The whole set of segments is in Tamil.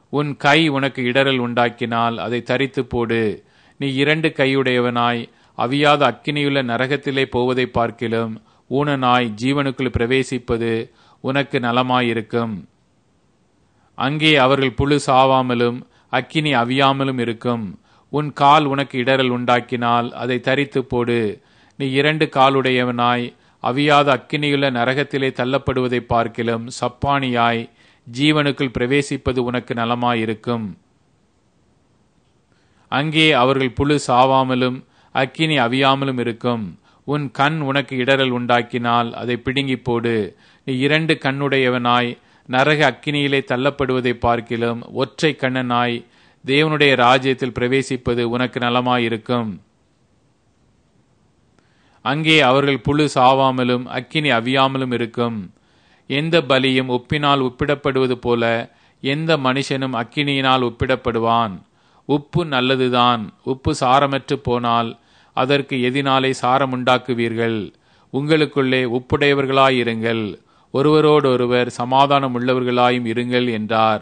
உன் கை உனக்கு இடரல் உண்டாக்கினால் அதை தரித்து போடு நீ இரண்டு கையுடையவனாய் அவியாத அக்கினியுள்ள நரகத்திலே போவதை பார்க்கிலும் ஊனனாய் ஜீவனுக்குள் பிரவேசிப்பது உனக்கு நலமாயிருக்கும் அங்கே அவர்கள் புழு சாவாமலும் அக்கினி அவியாமலும் இருக்கும் உன் கால் உனக்கு இடரல் உண்டாக்கினால் அதை தரித்து போடு நீ இரண்டு காலுடையவனாய் அவியாத அக்கினியுள்ள நரகத்திலே தள்ளப்படுவதை பார்க்கிலும் சப்பானியாய் ஜீவனுக்குள் பிரவேசிப்பது உனக்கு நலமாயிருக்கும் அங்கே அவர்கள் புழு சாவாமலும் அக்கினி அவியாமலும் இருக்கும் உன் கண் உனக்கு இடரல் உண்டாக்கினால் அதை பிடுங்கி போடு நீ இரண்டு கண்ணுடையவனாய் நரக அக்கினியிலே தள்ளப்படுவதை பார்க்கிலும் ஒற்றை கண்ணனாய் தேவனுடைய ராஜ்யத்தில் பிரவேசிப்பது உனக்கு நலமாயிருக்கும் அங்கே அவர்கள் புழு சாவாமலும் அக்கினி அவியாமலும் இருக்கும் எந்த பலியும் உப்பினால் உப்பிடப்படுவது போல எந்த மனுஷனும் அக்கினியினால் உப்பிடப்படுவான் உப்பு நல்லதுதான் உப்பு சாரமற்று போனால் அதற்கு எதினாலே சாரம் உண்டாக்குவீர்கள் உங்களுக்குள்ளே உப்புடையவர்களாயிருங்கள் ஒருவரோடொருவர் சமாதானம் உள்ளவர்களாயும் இருங்கள் என்றார்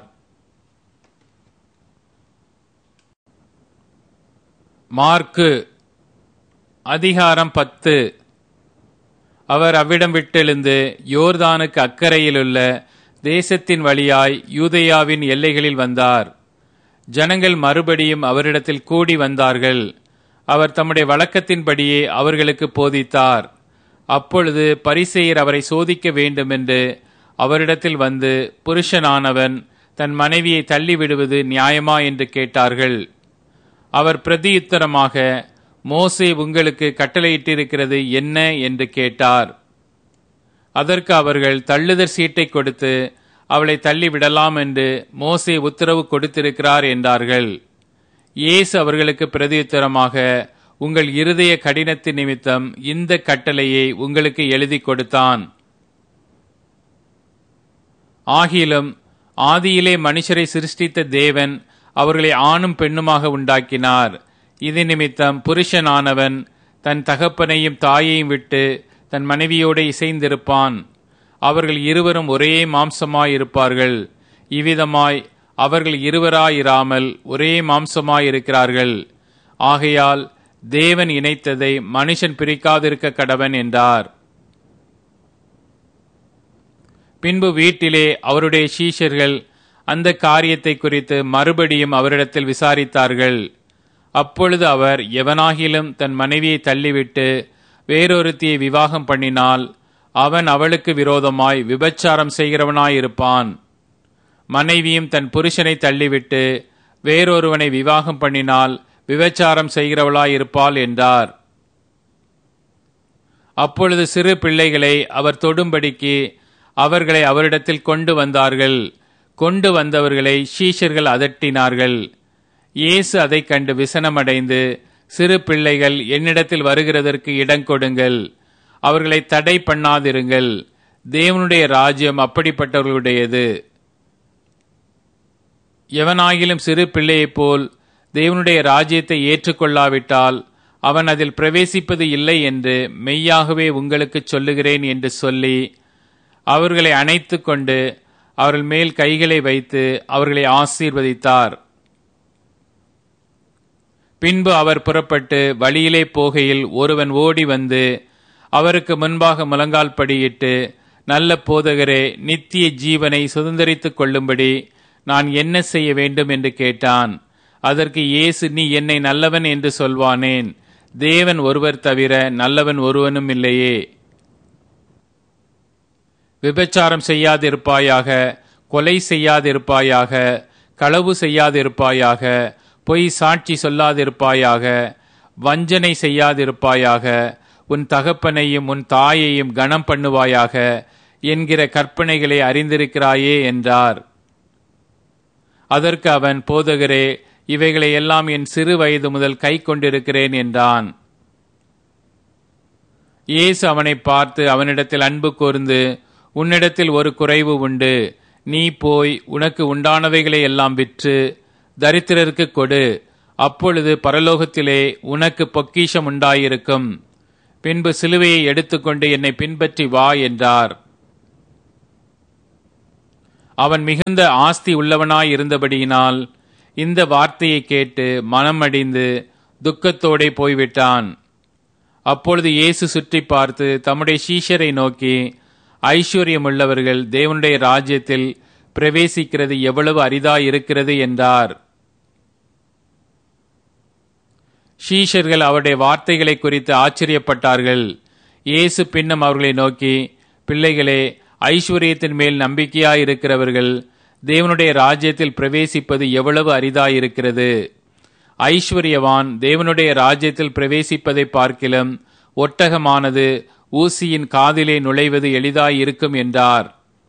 மார்க்கு அதிகாரம் பத்து அவர் அவ்விடம் விட்டெழுந்து யோர்தானுக்கு அக்கறையிலுள்ள தேசத்தின் வழியாய் யூதேயாவின் எல்லைகளில் வந்தார் ஜனங்கள் மறுபடியும் அவரிடத்தில் கூடி வந்தார்கள் அவர் தம்முடைய வழக்கத்தின்படியே அவர்களுக்கு போதித்தார் அப்பொழுது பரிசெயர் அவரை சோதிக்க வேண்டுமென்று அவரிடத்தில் வந்து புருஷனானவன் தன் மனைவியை தள்ளிவிடுவது நியாயமா என்று கேட்டார்கள் அவர் பிரதியுத்தரமாக மோசே உங்களுக்கு கட்டளையிட்டிருக்கிறது என்ன என்று கேட்டார் அதற்கு அவர்கள் தள்ளுதற் சீட்டை கொடுத்து அவளை தள்ளிவிடலாம் என்று மோசே உத்தரவு கொடுத்திருக்கிறார் என்றார்கள் இயேசு அவர்களுக்கு பிரதியுத்தரமாக உங்கள் இருதய கடினத்தின் நிமித்தம் இந்த கட்டளையை உங்களுக்கு எழுதி கொடுத்தான் ஆகிலும் ஆதியிலே மனுஷரை சிருஷ்டித்த தேவன் அவர்களை ஆணும் பெண்ணுமாக உண்டாக்கினார் இது நிமித்தம் புருஷனானவன் தன் தகப்பனையும் தாயையும் விட்டு தன் மனைவியோடு இசைந்திருப்பான் அவர்கள் இருவரும் ஒரே மாம்சமாயிருப்பார்கள் இவ்விதமாய் அவர்கள் இருவராயிராமல் ஒரே மாம்சமாயிருக்கிறார்கள் ஆகையால் தேவன் இணைத்ததை மனுஷன் பிரிக்காதிருக்க கடவன் என்றார் பின்பு வீட்டிலே அவருடைய சீஷர்கள் அந்த காரியத்தை குறித்து மறுபடியும் அவரிடத்தில் விசாரித்தார்கள் அப்பொழுது அவர் எவனாகிலும் தன் மனைவியை தள்ளிவிட்டு வேறொருத்தியை விவாகம் பண்ணினால் அவன் அவளுக்கு விரோதமாய் விபச்சாரம் செய்கிறவனாயிருப்பான் மனைவியும் தன் புருஷனை தள்ளிவிட்டு வேறொருவனை விவாகம் பண்ணினால் விபச்சாரம் செய்கிறவளாயிருப்பாள் என்றார் அப்பொழுது சிறு பிள்ளைகளை அவர் தொடும்படிக்கு அவர்களை அவரிடத்தில் கொண்டு வந்தார்கள் கொண்டு வந்தவர்களை ஷீஷர்கள் அதட்டினார்கள் இயேசு அதை கண்டு விசனமடைந்து சிறு பிள்ளைகள் என்னிடத்தில் வருகிறதற்கு இடம் கொடுங்கள் அவர்களை தடை பண்ணாதிருங்கள் தேவனுடைய ராஜ்யம் அப்படிப்பட்டவர்களுடையது எவனாகிலும் சிறு பிள்ளையைப் போல் தேவனுடைய ராஜ்யத்தை ஏற்றுக்கொள்ளாவிட்டால் அவன் அதில் பிரவேசிப்பது இல்லை என்று மெய்யாகவே உங்களுக்கு சொல்லுகிறேன் என்று சொல்லி அவர்களை அணைத்து கொண்டு அவர்கள் மேல் கைகளை வைத்து அவர்களை ஆசீர்வதித்தார் பின்பு அவர் புறப்பட்டு வழியிலே போகையில் ஒருவன் ஓடி வந்து அவருக்கு முன்பாக முழங்கால் படியிட்டு நல்ல போதகரே நித்திய ஜீவனை சுதந்திரித்துக் கொள்ளும்படி நான் என்ன செய்ய வேண்டும் என்று கேட்டான் அதற்கு இயேசு நீ என்னை நல்லவன் என்று சொல்வானேன் தேவன் ஒருவர் தவிர நல்லவன் ஒருவனும் இல்லையே விபச்சாரம் செய்யாதிருப்பாயாக கொலை செய்யாதிருப்பாயாக களவு செய்யாதிருப்பாயாக பொய் சாட்சி சொல்லாதிருப்பாயாக வஞ்சனை செய்யாதிருப்பாயாக உன் தகப்பனையும் உன் தாயையும் கனம் பண்ணுவாயாக என்கிற கற்பனைகளை அறிந்திருக்கிறாயே என்றார் அதற்கு அவன் போதகரே இவைகளை எல்லாம் என் சிறு வயது முதல் கை கொண்டிருக்கிறேன் என்றான் இயேசு அவனை பார்த்து அவனிடத்தில் அன்பு கூர்ந்து உன்னிடத்தில் ஒரு குறைவு உண்டு நீ போய் உனக்கு உண்டானவைகளை எல்லாம் விற்று தரித்திரருக்கு கொடு அப்பொழுது பரலோகத்திலே உனக்கு பொக்கிஷம் உண்டாயிருக்கும் பின்பு சிலுவையை எடுத்துக்கொண்டு என்னை பின்பற்றி வா என்றார் அவன் மிகுந்த ஆஸ்தி உள்ளவனாய் இருந்தபடியினால் இந்த வார்த்தையை கேட்டு மனமடிந்து துக்கத்தோடே போய்விட்டான் அப்பொழுது இயேசு சுற்றி பார்த்து தம்முடைய சீஷரை நோக்கி ஐஸ்வர்யமுள்ளவர்கள் தேவனுடைய ராஜ்யத்தில் பிரவேசிக்கிறது எவ்வளவு அரிதாய் இருக்கிறது என்றார் ஷீஷர்கள் அவருடைய வார்த்தைகளை குறித்து ஆச்சரியப்பட்டார்கள் இயேசு பின்னம் அவர்களை நோக்கி பிள்ளைகளே ஐஸ்வர்யத்தின் மேல் நம்பிக்கையாய் இருக்கிறவர்கள் தேவனுடைய ராஜ்யத்தில் பிரவேசிப்பது எவ்வளவு அரிதாயிருக்கிறது ஐஸ்வர்யவான் தேவனுடைய ராஜ்யத்தில் பிரவேசிப்பதை பார்க்கிலும் ஒட்டகமானது ஊசியின் காதிலே நுழைவது எளிதாய் இருக்கும் என்றார்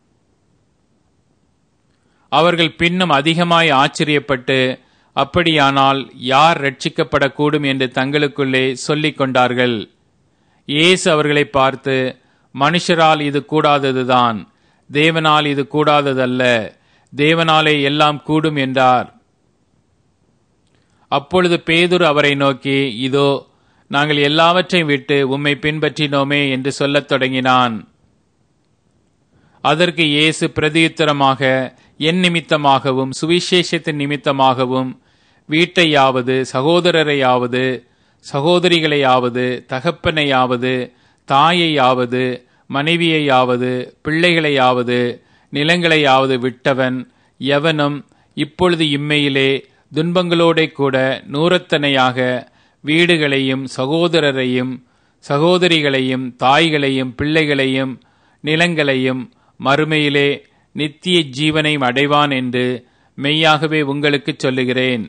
அவர்கள் பின்னும் அதிகமாய் ஆச்சரியப்பட்டு அப்படியானால் யார் ரட்சிக்கப்படக்கூடும் என்று தங்களுக்குள்ளே சொல்லிக் கொண்டார்கள் இயேசு அவர்களை பார்த்து மனுஷரால் இது கூடாததுதான் தேவனால் இது கூடாததல்ல தேவனாலே எல்லாம் கூடும் என்றார் அப்பொழுது பேதுரு அவரை நோக்கி இதோ நாங்கள் எல்லாவற்றையும் விட்டு உம்மை பின்பற்றினோமே என்று சொல்லத் தொடங்கினான் அதற்கு இயேசு பிரதியுத்தரமாக என் நிமித்தமாகவும் சுவிசேஷத்தின் நிமித்தமாகவும் வீட்டையாவது சகோதரரையாவது சகோதரிகளையாவது தகப்பனையாவது தாயையாவது மனைவியையாவது பிள்ளைகளையாவது நிலங்களையாவது விட்டவன் எவனும் இப்பொழுது இம்மையிலே துன்பங்களோடே கூட நூறத்தனையாக வீடுகளையும் சகோதரரையும் சகோதரிகளையும் தாய்களையும் பிள்ளைகளையும் நிலங்களையும் மறுமையிலே நித்திய ஜீவனையும் அடைவான் என்று மெய்யாகவே உங்களுக்கு சொல்லுகிறேன்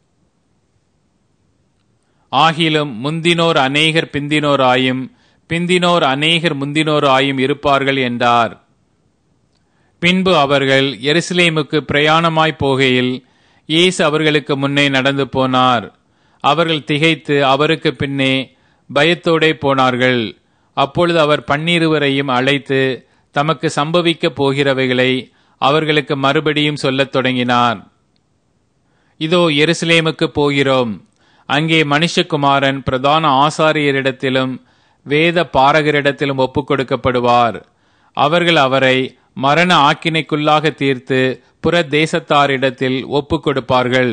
ஆகிலும் முந்தினோர் அநேகர் பிந்தினோர் ஆயும் பிந்தினோர் அநேகர் முந்தினோர் ஆயும் இருப்பார்கள் என்றார் பின்பு அவர்கள் எருசலேமுக்கு பிரயாணமாய் போகையில் இயேசு அவர்களுக்கு முன்னே நடந்து போனார் அவர்கள் திகைத்து அவருக்கு பின்னே பயத்தோடே போனார்கள் அப்பொழுது அவர் பன்னிருவரையும் அழைத்து தமக்கு சம்பவிக்கப் போகிறவைகளை அவர்களுக்கு மறுபடியும் சொல்லத் தொடங்கினார் இதோ எருசலேமுக்கு போகிறோம் அங்கே மனுஷகுமாரன் பிரதான ஆசாரியரிடத்திலும் வேத பாரகரிடத்திலும் ஒப்புக் கொடுக்கப்படுவார் அவர்கள் அவரை மரண ஆக்கினைக்குள்ளாக தீர்த்து புற தேசத்தாரிடத்தில் ஒப்புக் கொடுப்பார்கள்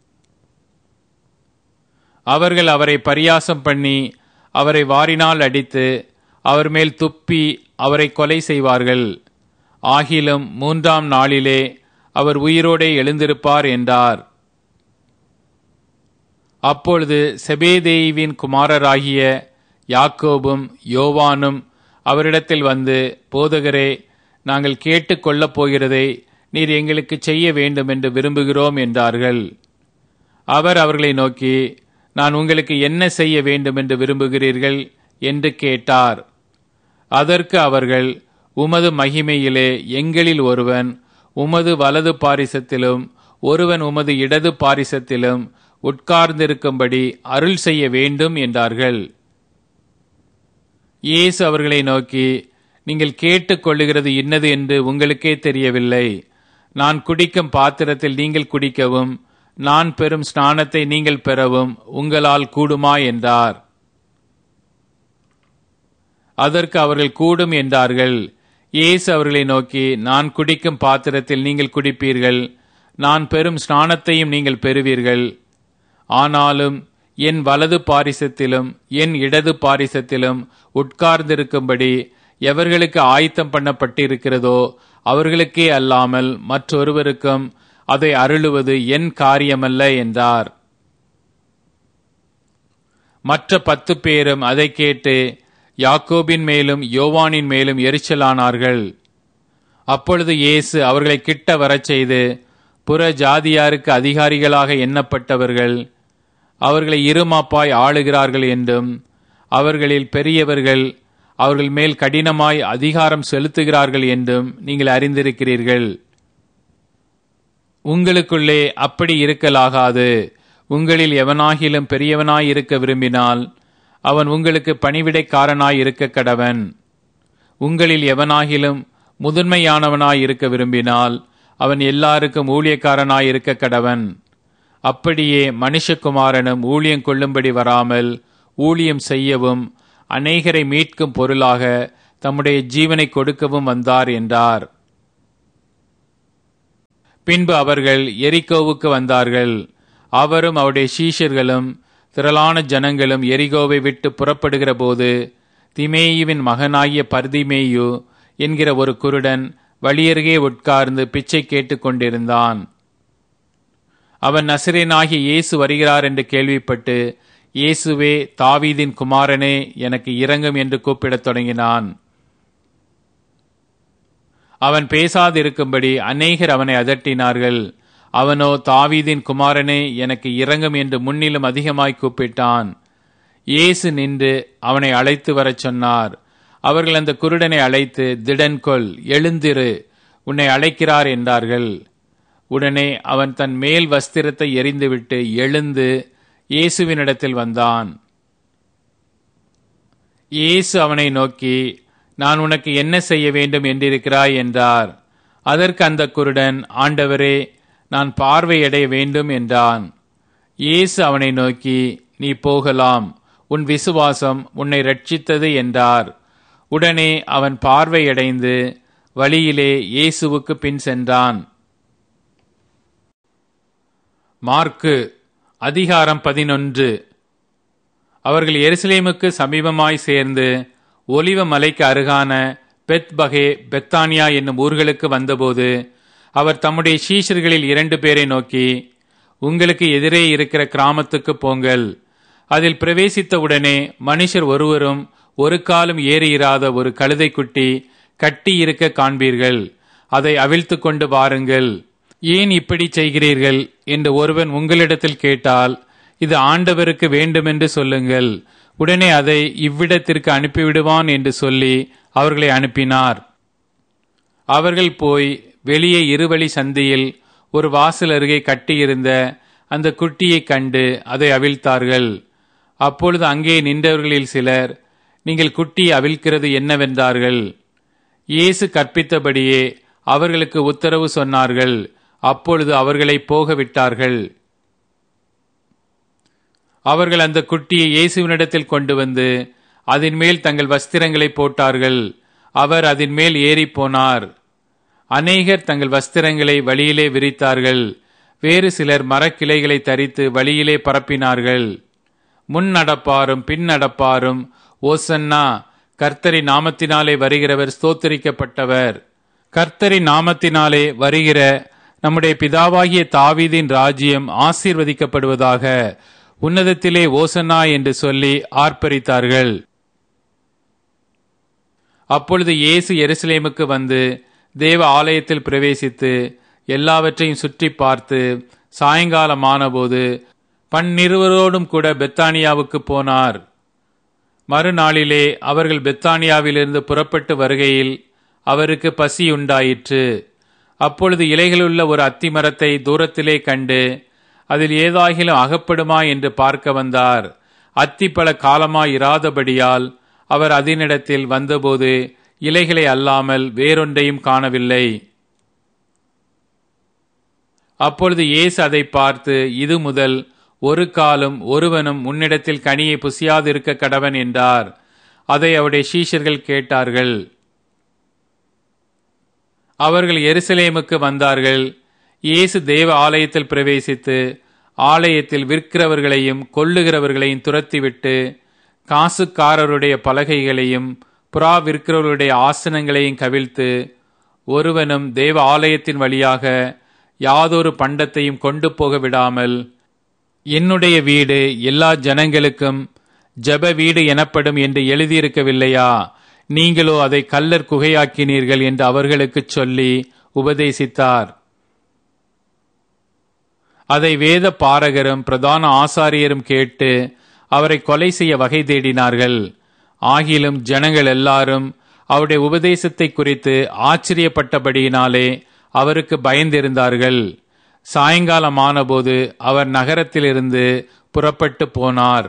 அவர்கள் அவரை பரியாசம் பண்ணி அவரை வாரினால் அடித்து அவர் மேல் துப்பி அவரை கொலை செய்வார்கள் ஆகிலும் மூன்றாம் நாளிலே அவர் உயிரோடே எழுந்திருப்பார் என்றார் அப்பொழுது செபேதேவின் குமாரராகிய யாக்கோபும் யோவானும் அவரிடத்தில் வந்து போதகரே நாங்கள் கேட்டுக்கொள்ளப் போகிறதை நீர் எங்களுக்கு செய்ய வேண்டும் என்று விரும்புகிறோம் என்றார்கள் அவர் அவர்களை நோக்கி நான் உங்களுக்கு என்ன செய்ய வேண்டும் என்று விரும்புகிறீர்கள் என்று கேட்டார் அதற்கு அவர்கள் உமது மகிமையிலே எங்களில் ஒருவன் உமது வலது பாரிசத்திலும் ஒருவன் உமது இடது பாரிசத்திலும் உட்கார்ந்திருக்கும்படி அருள் செய்ய வேண்டும் என்றார்கள் இயேசு அவர்களை நோக்கி நீங்கள் கேட்டுக்கொள்ளுகிறது இன்னது என்று உங்களுக்கே தெரியவில்லை நான் குடிக்கும் பாத்திரத்தில் நீங்கள் குடிக்கவும் நான் பெறும் ஸ்நானத்தை நீங்கள் பெறவும் உங்களால் கூடுமா என்றார் அதற்கு அவர்கள் கூடும் என்றார்கள் இயேசு அவர்களை நோக்கி நான் குடிக்கும் பாத்திரத்தில் நீங்கள் குடிப்பீர்கள் நான் பெறும் ஸ்நானத்தையும் நீங்கள் பெறுவீர்கள் ஆனாலும் என் வலது பாரிசத்திலும் என் இடது பாரிசத்திலும் உட்கார்ந்திருக்கும்படி எவர்களுக்கு ஆயத்தம் பண்ணப்பட்டிருக்கிறதோ அவர்களுக்கே அல்லாமல் மற்றொருவருக்கும் அதை அருளுவது என் காரியமல்ல என்றார் மற்ற பத்து பேரும் அதை கேட்டு யாக்கோபின் மேலும் யோவானின் மேலும் எரிச்சலானார்கள் அப்பொழுது இயேசு அவர்களை கிட்ட வரச் செய்து புற ஜாதியாருக்கு அதிகாரிகளாக எண்ணப்பட்டவர்கள் அவர்களை இருமாப்பாய் ஆளுகிறார்கள் என்றும் அவர்களில் பெரியவர்கள் அவர்கள் மேல் கடினமாய் அதிகாரம் செலுத்துகிறார்கள் என்றும் நீங்கள் அறிந்திருக்கிறீர்கள் உங்களுக்குள்ளே அப்படி இருக்கலாகாது உங்களில் எவனாகிலும் பெரியவனாய் இருக்க விரும்பினால் அவன் உங்களுக்கு பணிவிடைக்காரனாய் இருக்க கடவன் உங்களில் எவனாகிலும் முதன்மையானவனாய் இருக்க விரும்பினால் அவன் எல்லாருக்கும் ஊழியக்காரனாய் இருக்க கடவன் அப்படியே மனுஷகுமாரனும் ஊழியம் கொள்ளும்படி வராமல் ஊழியம் செய்யவும் அநேகரை மீட்கும் பொருளாக தம்முடைய ஜீவனை கொடுக்கவும் வந்தார் என்றார் பின்பு அவர்கள் எரிகோவுக்கு வந்தார்கள் அவரும் அவருடைய சீஷர்களும் திரளான ஜனங்களும் எரிகோவை விட்டு புறப்படுகிற போது திமேயுவின் மகனாகிய பர்திமேயு என்கிற ஒரு குருடன் வழியருகே உட்கார்ந்து பிச்சை கேட்டுக் கொண்டிருந்தான் அவன் நசிரேனாகி இயேசு வருகிறார் என்று கேள்விப்பட்டு இயேசுவே தாவீதின் குமாரனே எனக்கு இரங்கும் என்று கூப்பிடத் தொடங்கினான் அவன் பேசாதிருக்கும்படி அநேகர் அவனை அதட்டினார்கள் அவனோ தாவீதின் குமாரனே எனக்கு இரங்கும் என்று முன்னிலும் அதிகமாய் கூப்பிட்டான் இயேசு நின்று அவனை அழைத்து வரச் சொன்னார் அவர்கள் அந்த குருடனை அழைத்து திடன்கொள் எழுந்திரு உன்னை அழைக்கிறார் என்றார்கள் உடனே அவன் தன் மேல் வஸ்திரத்தை எரிந்துவிட்டு எழுந்து இயேசுவினிடத்தில் வந்தான் இயேசு அவனை நோக்கி நான் உனக்கு என்ன செய்ய வேண்டும் என்றிருக்கிறாய் என்றார் அதற்கு அந்த குருடன் ஆண்டவரே நான் பார்வையடைய வேண்டும் என்றான் இயேசு அவனை நோக்கி நீ போகலாம் உன் விசுவாசம் உன்னை ரட்சித்தது என்றார் உடனே அவன் பார்வையடைந்து வழியிலே இயேசுவுக்கு பின் சென்றான் மார்க்கு அதிகாரம் பதினொன்று அவர்கள் எருசலேமுக்கு சமீபமாய் சேர்ந்து ஒலிவ மலைக்கு அருகான பெத்பகே பெத்தானியா என்னும் ஊர்களுக்கு வந்தபோது அவர் தம்முடைய சீஷர்களில் இரண்டு பேரை நோக்கி உங்களுக்கு எதிரே இருக்கிற கிராமத்துக்கு போங்கள் அதில் பிரவேசித்தவுடனே மனுஷர் ஒருவரும் ஒரு காலம் ஏறியிராத ஒரு கழுதை குட்டி கட்டி இருக்க காண்பீர்கள் அதை அவிழ்த்து கொண்டு வாருங்கள் ஏன் இப்படி செய்கிறீர்கள் என்று ஒருவன் உங்களிடத்தில் கேட்டால் இது ஆண்டவருக்கு வேண்டுமென்று சொல்லுங்கள் உடனே அதை இவ்விடத்திற்கு அனுப்பிவிடுவான் என்று சொல்லி அவர்களை அனுப்பினார் அவர்கள் போய் வெளியே இருவழி சந்தியில் ஒரு வாசல் அருகே கட்டியிருந்த அந்த குட்டியை கண்டு அதை அவிழ்த்தார்கள் அப்பொழுது அங்கே நின்றவர்களில் சிலர் நீங்கள் குட்டியை அவிழ்க்கிறது என்னவென்றார்கள் இயேசு கற்பித்தபடியே அவர்களுக்கு உத்தரவு சொன்னார்கள் அப்பொழுது அவர்களை போக விட்டார்கள் அவர்கள் அந்த குட்டியை இயேசுவினிடத்தில் கொண்டு வந்து அதன் மேல் தங்கள் வஸ்திரங்களை போட்டார்கள் அவர் அதன் மேல் ஏறி போனார் அநேகர் தங்கள் வஸ்திரங்களை வழியிலே விரித்தார்கள் வேறு சிலர் மரக்கிளைகளை தரித்து வழியிலே பரப்பினார்கள் முன் நடப்பாரும் பின் நடப்பாரும் ஓசன்னா கர்த்தரி நாமத்தினாலே வருகிறவர் ஸ்தோத்தரிக்கப்பட்டவர் கர்த்தரி நாமத்தினாலே வருகிற நம்முடைய பிதாவாகிய தாவீதின் ராஜ்யம் ஆசீர்வதிக்கப்படுவதாக உன்னதத்திலே ஓசன்னா என்று சொல்லி ஆர்ப்பரித்தார்கள் அப்பொழுது இயேசு எருசலேமுக்கு வந்து தேவ ஆலயத்தில் பிரவேசித்து எல்லாவற்றையும் சுற்றி பார்த்து சாயங்காலமானபோது பன்னிருவரோடும் கூட பெத்தானியாவுக்கு போனார் மறுநாளிலே அவர்கள் பெத்தானியாவிலிருந்து புறப்பட்டு வருகையில் அவருக்கு பசி உண்டாயிற்று அப்பொழுது இலைகளுள்ள ஒரு அத்தி மரத்தை தூரத்திலே கண்டு அதில் ஏதாகிலும் அகப்படுமா என்று பார்க்க வந்தார் அத்தி பல காலமாய் இராதபடியால் அவர் அதனிடத்தில் வந்தபோது இலைகளை அல்லாமல் வேறொன்றையும் காணவில்லை அப்பொழுது இயேசு அதை பார்த்து இது முதல் ஒரு காலும் ஒருவனும் முன்னிடத்தில் கனியை புசியாதிருக்க கடவன் என்றார் அதை அவருடைய சீஷர்கள் கேட்டார்கள் அவர்கள் எருசலேமுக்கு வந்தார்கள் இயேசு தேவ ஆலயத்தில் பிரவேசித்து ஆலயத்தில் விற்கிறவர்களையும் கொள்ளுகிறவர்களையும் துரத்திவிட்டு காசுக்காரருடைய பலகைகளையும் புறா விற்கிறவர்களுடைய ஆசனங்களையும் கவிழ்த்து ஒருவனும் தேவ ஆலயத்தின் வழியாக யாதொரு பண்டத்தையும் கொண்டு போக விடாமல் என்னுடைய வீடு எல்லா ஜனங்களுக்கும் ஜப வீடு எனப்படும் என்று எழுதியிருக்கவில்லையா நீங்களோ அதை கல்லர் குகையாக்கினீர்கள் என்று அவர்களுக்கு சொல்லி உபதேசித்தார் அதை வேத பாரகரும் பிரதான ஆசாரியரும் கேட்டு அவரை கொலை செய்ய வகை தேடினார்கள் ஆகிலும் ஜனங்கள் எல்லாரும் அவருடைய உபதேசத்தை குறித்து ஆச்சரியப்பட்டபடியினாலே அவருக்கு பயந்திருந்தார்கள் சாயங்காலமானபோது அவர் நகரத்திலிருந்து புறப்பட்டு போனார்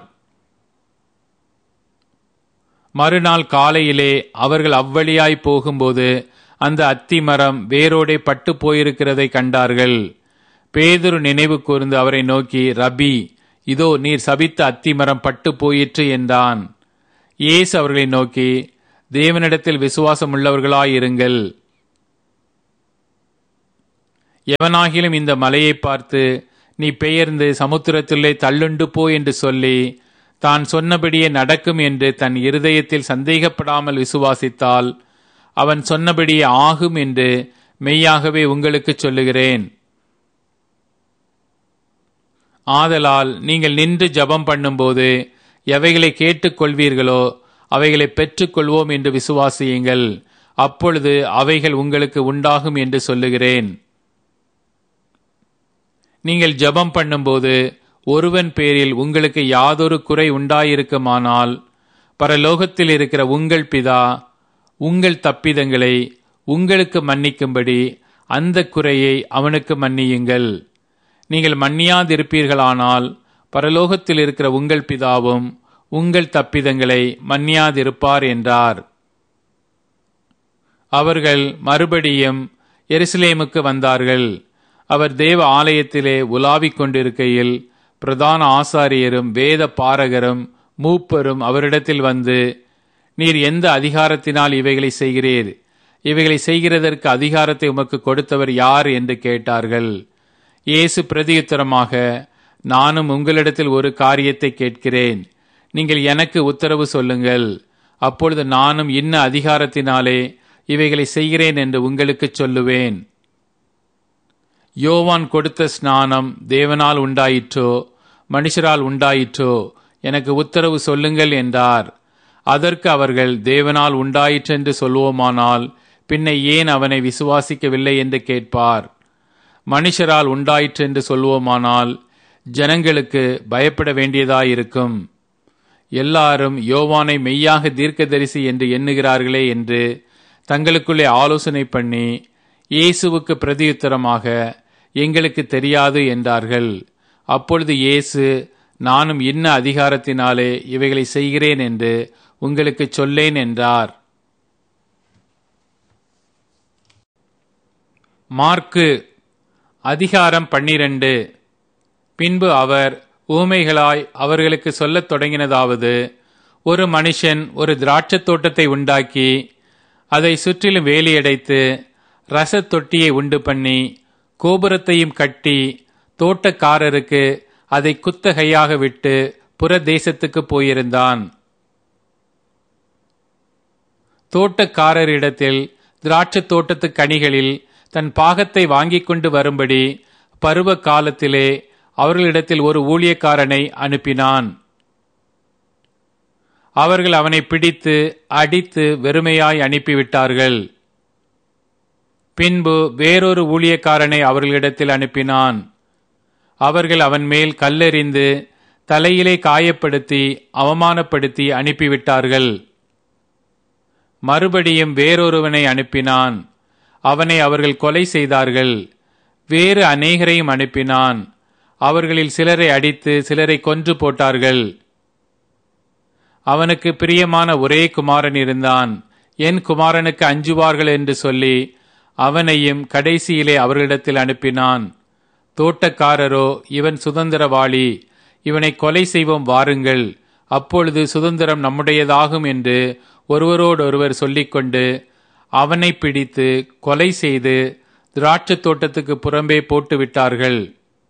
மறுநாள் காலையிலே அவர்கள் அவ்வழியாய் போகும்போது அந்த அத்தி மரம் வேரோடே பட்டு போயிருக்கிறதை கண்டார்கள் பேதுரு நினைவு கூர்ந்து அவரை நோக்கி ரபி இதோ நீர் சபித்த அத்தி மரம் பட்டு போயிற்று என்றான் இயேசு அவர்களை நோக்கி தேவனிடத்தில் விசுவாசம் உள்ளவர்களாயிருங்கள் எவனாகிலும் இந்த மலையை பார்த்து நீ பெயர்ந்து சமுத்திரத்திலே தள்ளுண்டு போ என்று சொல்லி தான் சொன்னபடியே நடக்கும் என்று தன் இருதயத்தில் சந்தேகப்படாமல் விசுவாசித்தால் அவன் சொன்னபடியே ஆகும் என்று மெய்யாகவே உங்களுக்கு சொல்லுகிறேன் ஆதலால் நீங்கள் நின்று ஜபம் பண்ணும்போது எவைகளை கேட்டுக்கொள்வீர்களோ அவைகளை பெற்றுக்கொள்வோம் என்று விசுவாசியுங்கள் அப்பொழுது அவைகள் உங்களுக்கு உண்டாகும் என்று சொல்லுகிறேன் நீங்கள் ஜபம் பண்ணும்போது ஒருவன் பேரில் உங்களுக்கு யாதொரு குறை உண்டாயிருக்குமானால் பரலோகத்தில் இருக்கிற உங்கள் பிதா உங்கள் தப்பிதங்களை உங்களுக்கு மன்னிக்கும்படி அந்த குறையை அவனுக்கு மன்னியுங்கள் நீங்கள் மன்னியாதிருப்பீர்களானால் பரலோகத்தில் இருக்கிற உங்கள் பிதாவும் உங்கள் தப்பிதங்களை மன்னியாதிருப்பார் என்றார் அவர்கள் மறுபடியும் எருசலேமுக்கு வந்தார்கள் அவர் தேவ ஆலயத்திலே உலாவிக் கொண்டிருக்கையில் பிரதான ஆசாரியரும் வேத பாரகரும் மூப்பரும் அவரிடத்தில் வந்து நீர் எந்த அதிகாரத்தினால் இவைகளை செய்கிறீர் இவைகளை செய்கிறதற்கு அதிகாரத்தை உமக்கு கொடுத்தவர் யார் என்று கேட்டார்கள் இயேசு பிரதியுத்தரமாக நானும் உங்களிடத்தில் ஒரு காரியத்தை கேட்கிறேன் நீங்கள் எனக்கு உத்தரவு சொல்லுங்கள் அப்பொழுது நானும் இன்ன அதிகாரத்தினாலே இவைகளை செய்கிறேன் என்று உங்களுக்கு சொல்லுவேன் யோவான் கொடுத்த ஸ்நானம் தேவனால் உண்டாயிற்றோ மனுஷரால் உண்டாயிற்றோ எனக்கு உத்தரவு சொல்லுங்கள் என்றார் அதற்கு அவர்கள் தேவனால் உண்டாயிற்றென்று சொல்வோமானால் பின்ன ஏன் அவனை விசுவாசிக்கவில்லை என்று கேட்பார் மனுஷரால் உண்டாயிற்றென்று சொல்வோமானால் ஜனங்களுக்கு பயப்பட வேண்டியதாயிருக்கும் எல்லாரும் யோவானை மெய்யாக தீர்க்கதரிசி என்று எண்ணுகிறார்களே என்று தங்களுக்குள்ளே ஆலோசனை பண்ணி இயேசுவுக்கு பிரதியுத்தரமாக எங்களுக்கு தெரியாது என்றார்கள் அப்பொழுது இயேசு நானும் இன்ன அதிகாரத்தினாலே இவைகளை செய்கிறேன் என்று உங்களுக்கு சொல்லேன் என்றார் மார்க்கு அதிகாரம் பன்னிரண்டு பின்பு அவர் ஊமைகளாய் அவர்களுக்கு சொல்லத் தொடங்கினதாவது ஒரு மனுஷன் ஒரு திராட்சத் தோட்டத்தை உண்டாக்கி அதை சுற்றிலும் வேலியடைத்து ரசத் தொட்டியை உண்டு பண்ணி கோபுரத்தையும் கட்டி தோட்டக்காரருக்கு அதை குத்தகையாக விட்டு புற தேசத்துக்கு போயிருந்தான் தோட்டக்காரரிடத்தில் திராட்சத் தோட்டத்து கனிகளில் தன் பாகத்தை வாங்கிக் கொண்டு வரும்படி பருவ காலத்திலே அவர்களிடத்தில் ஒரு ஊழியக்காரனை அனுப்பினான் அவர்கள் அவனை பிடித்து அடித்து வெறுமையாய் அனுப்பிவிட்டார்கள் பின்பு வேறொரு ஊழியக்காரனை அவர்களிடத்தில் அனுப்பினான் அவர்கள் அவன் மேல் கல்லெறிந்து தலையிலே காயப்படுத்தி அவமானப்படுத்தி அனுப்பிவிட்டார்கள் மறுபடியும் வேறொருவனை அனுப்பினான் அவனை அவர்கள் கொலை செய்தார்கள் வேறு அநேகரையும் அனுப்பினான் அவர்களில் சிலரை அடித்து சிலரை கொன்று போட்டார்கள் அவனுக்கு பிரியமான ஒரே குமாரன் இருந்தான் என் குமாரனுக்கு அஞ்சுவார்கள் என்று சொல்லி அவனையும் கடைசியிலே அவர்களிடத்தில் அனுப்பினான் தோட்டக்காரரோ இவன் சுதந்திரவாளி இவனை கொலை செய்வோம் வாருங்கள் அப்பொழுது சுதந்திரம் நம்முடையதாகும் என்று ஒருவரோடொருவர் சொல்லிக்கொண்டு அவனை பிடித்து கொலை செய்து திராட்சத் தோட்டத்துக்கு புறம்பே போட்டு விட்டார்கள்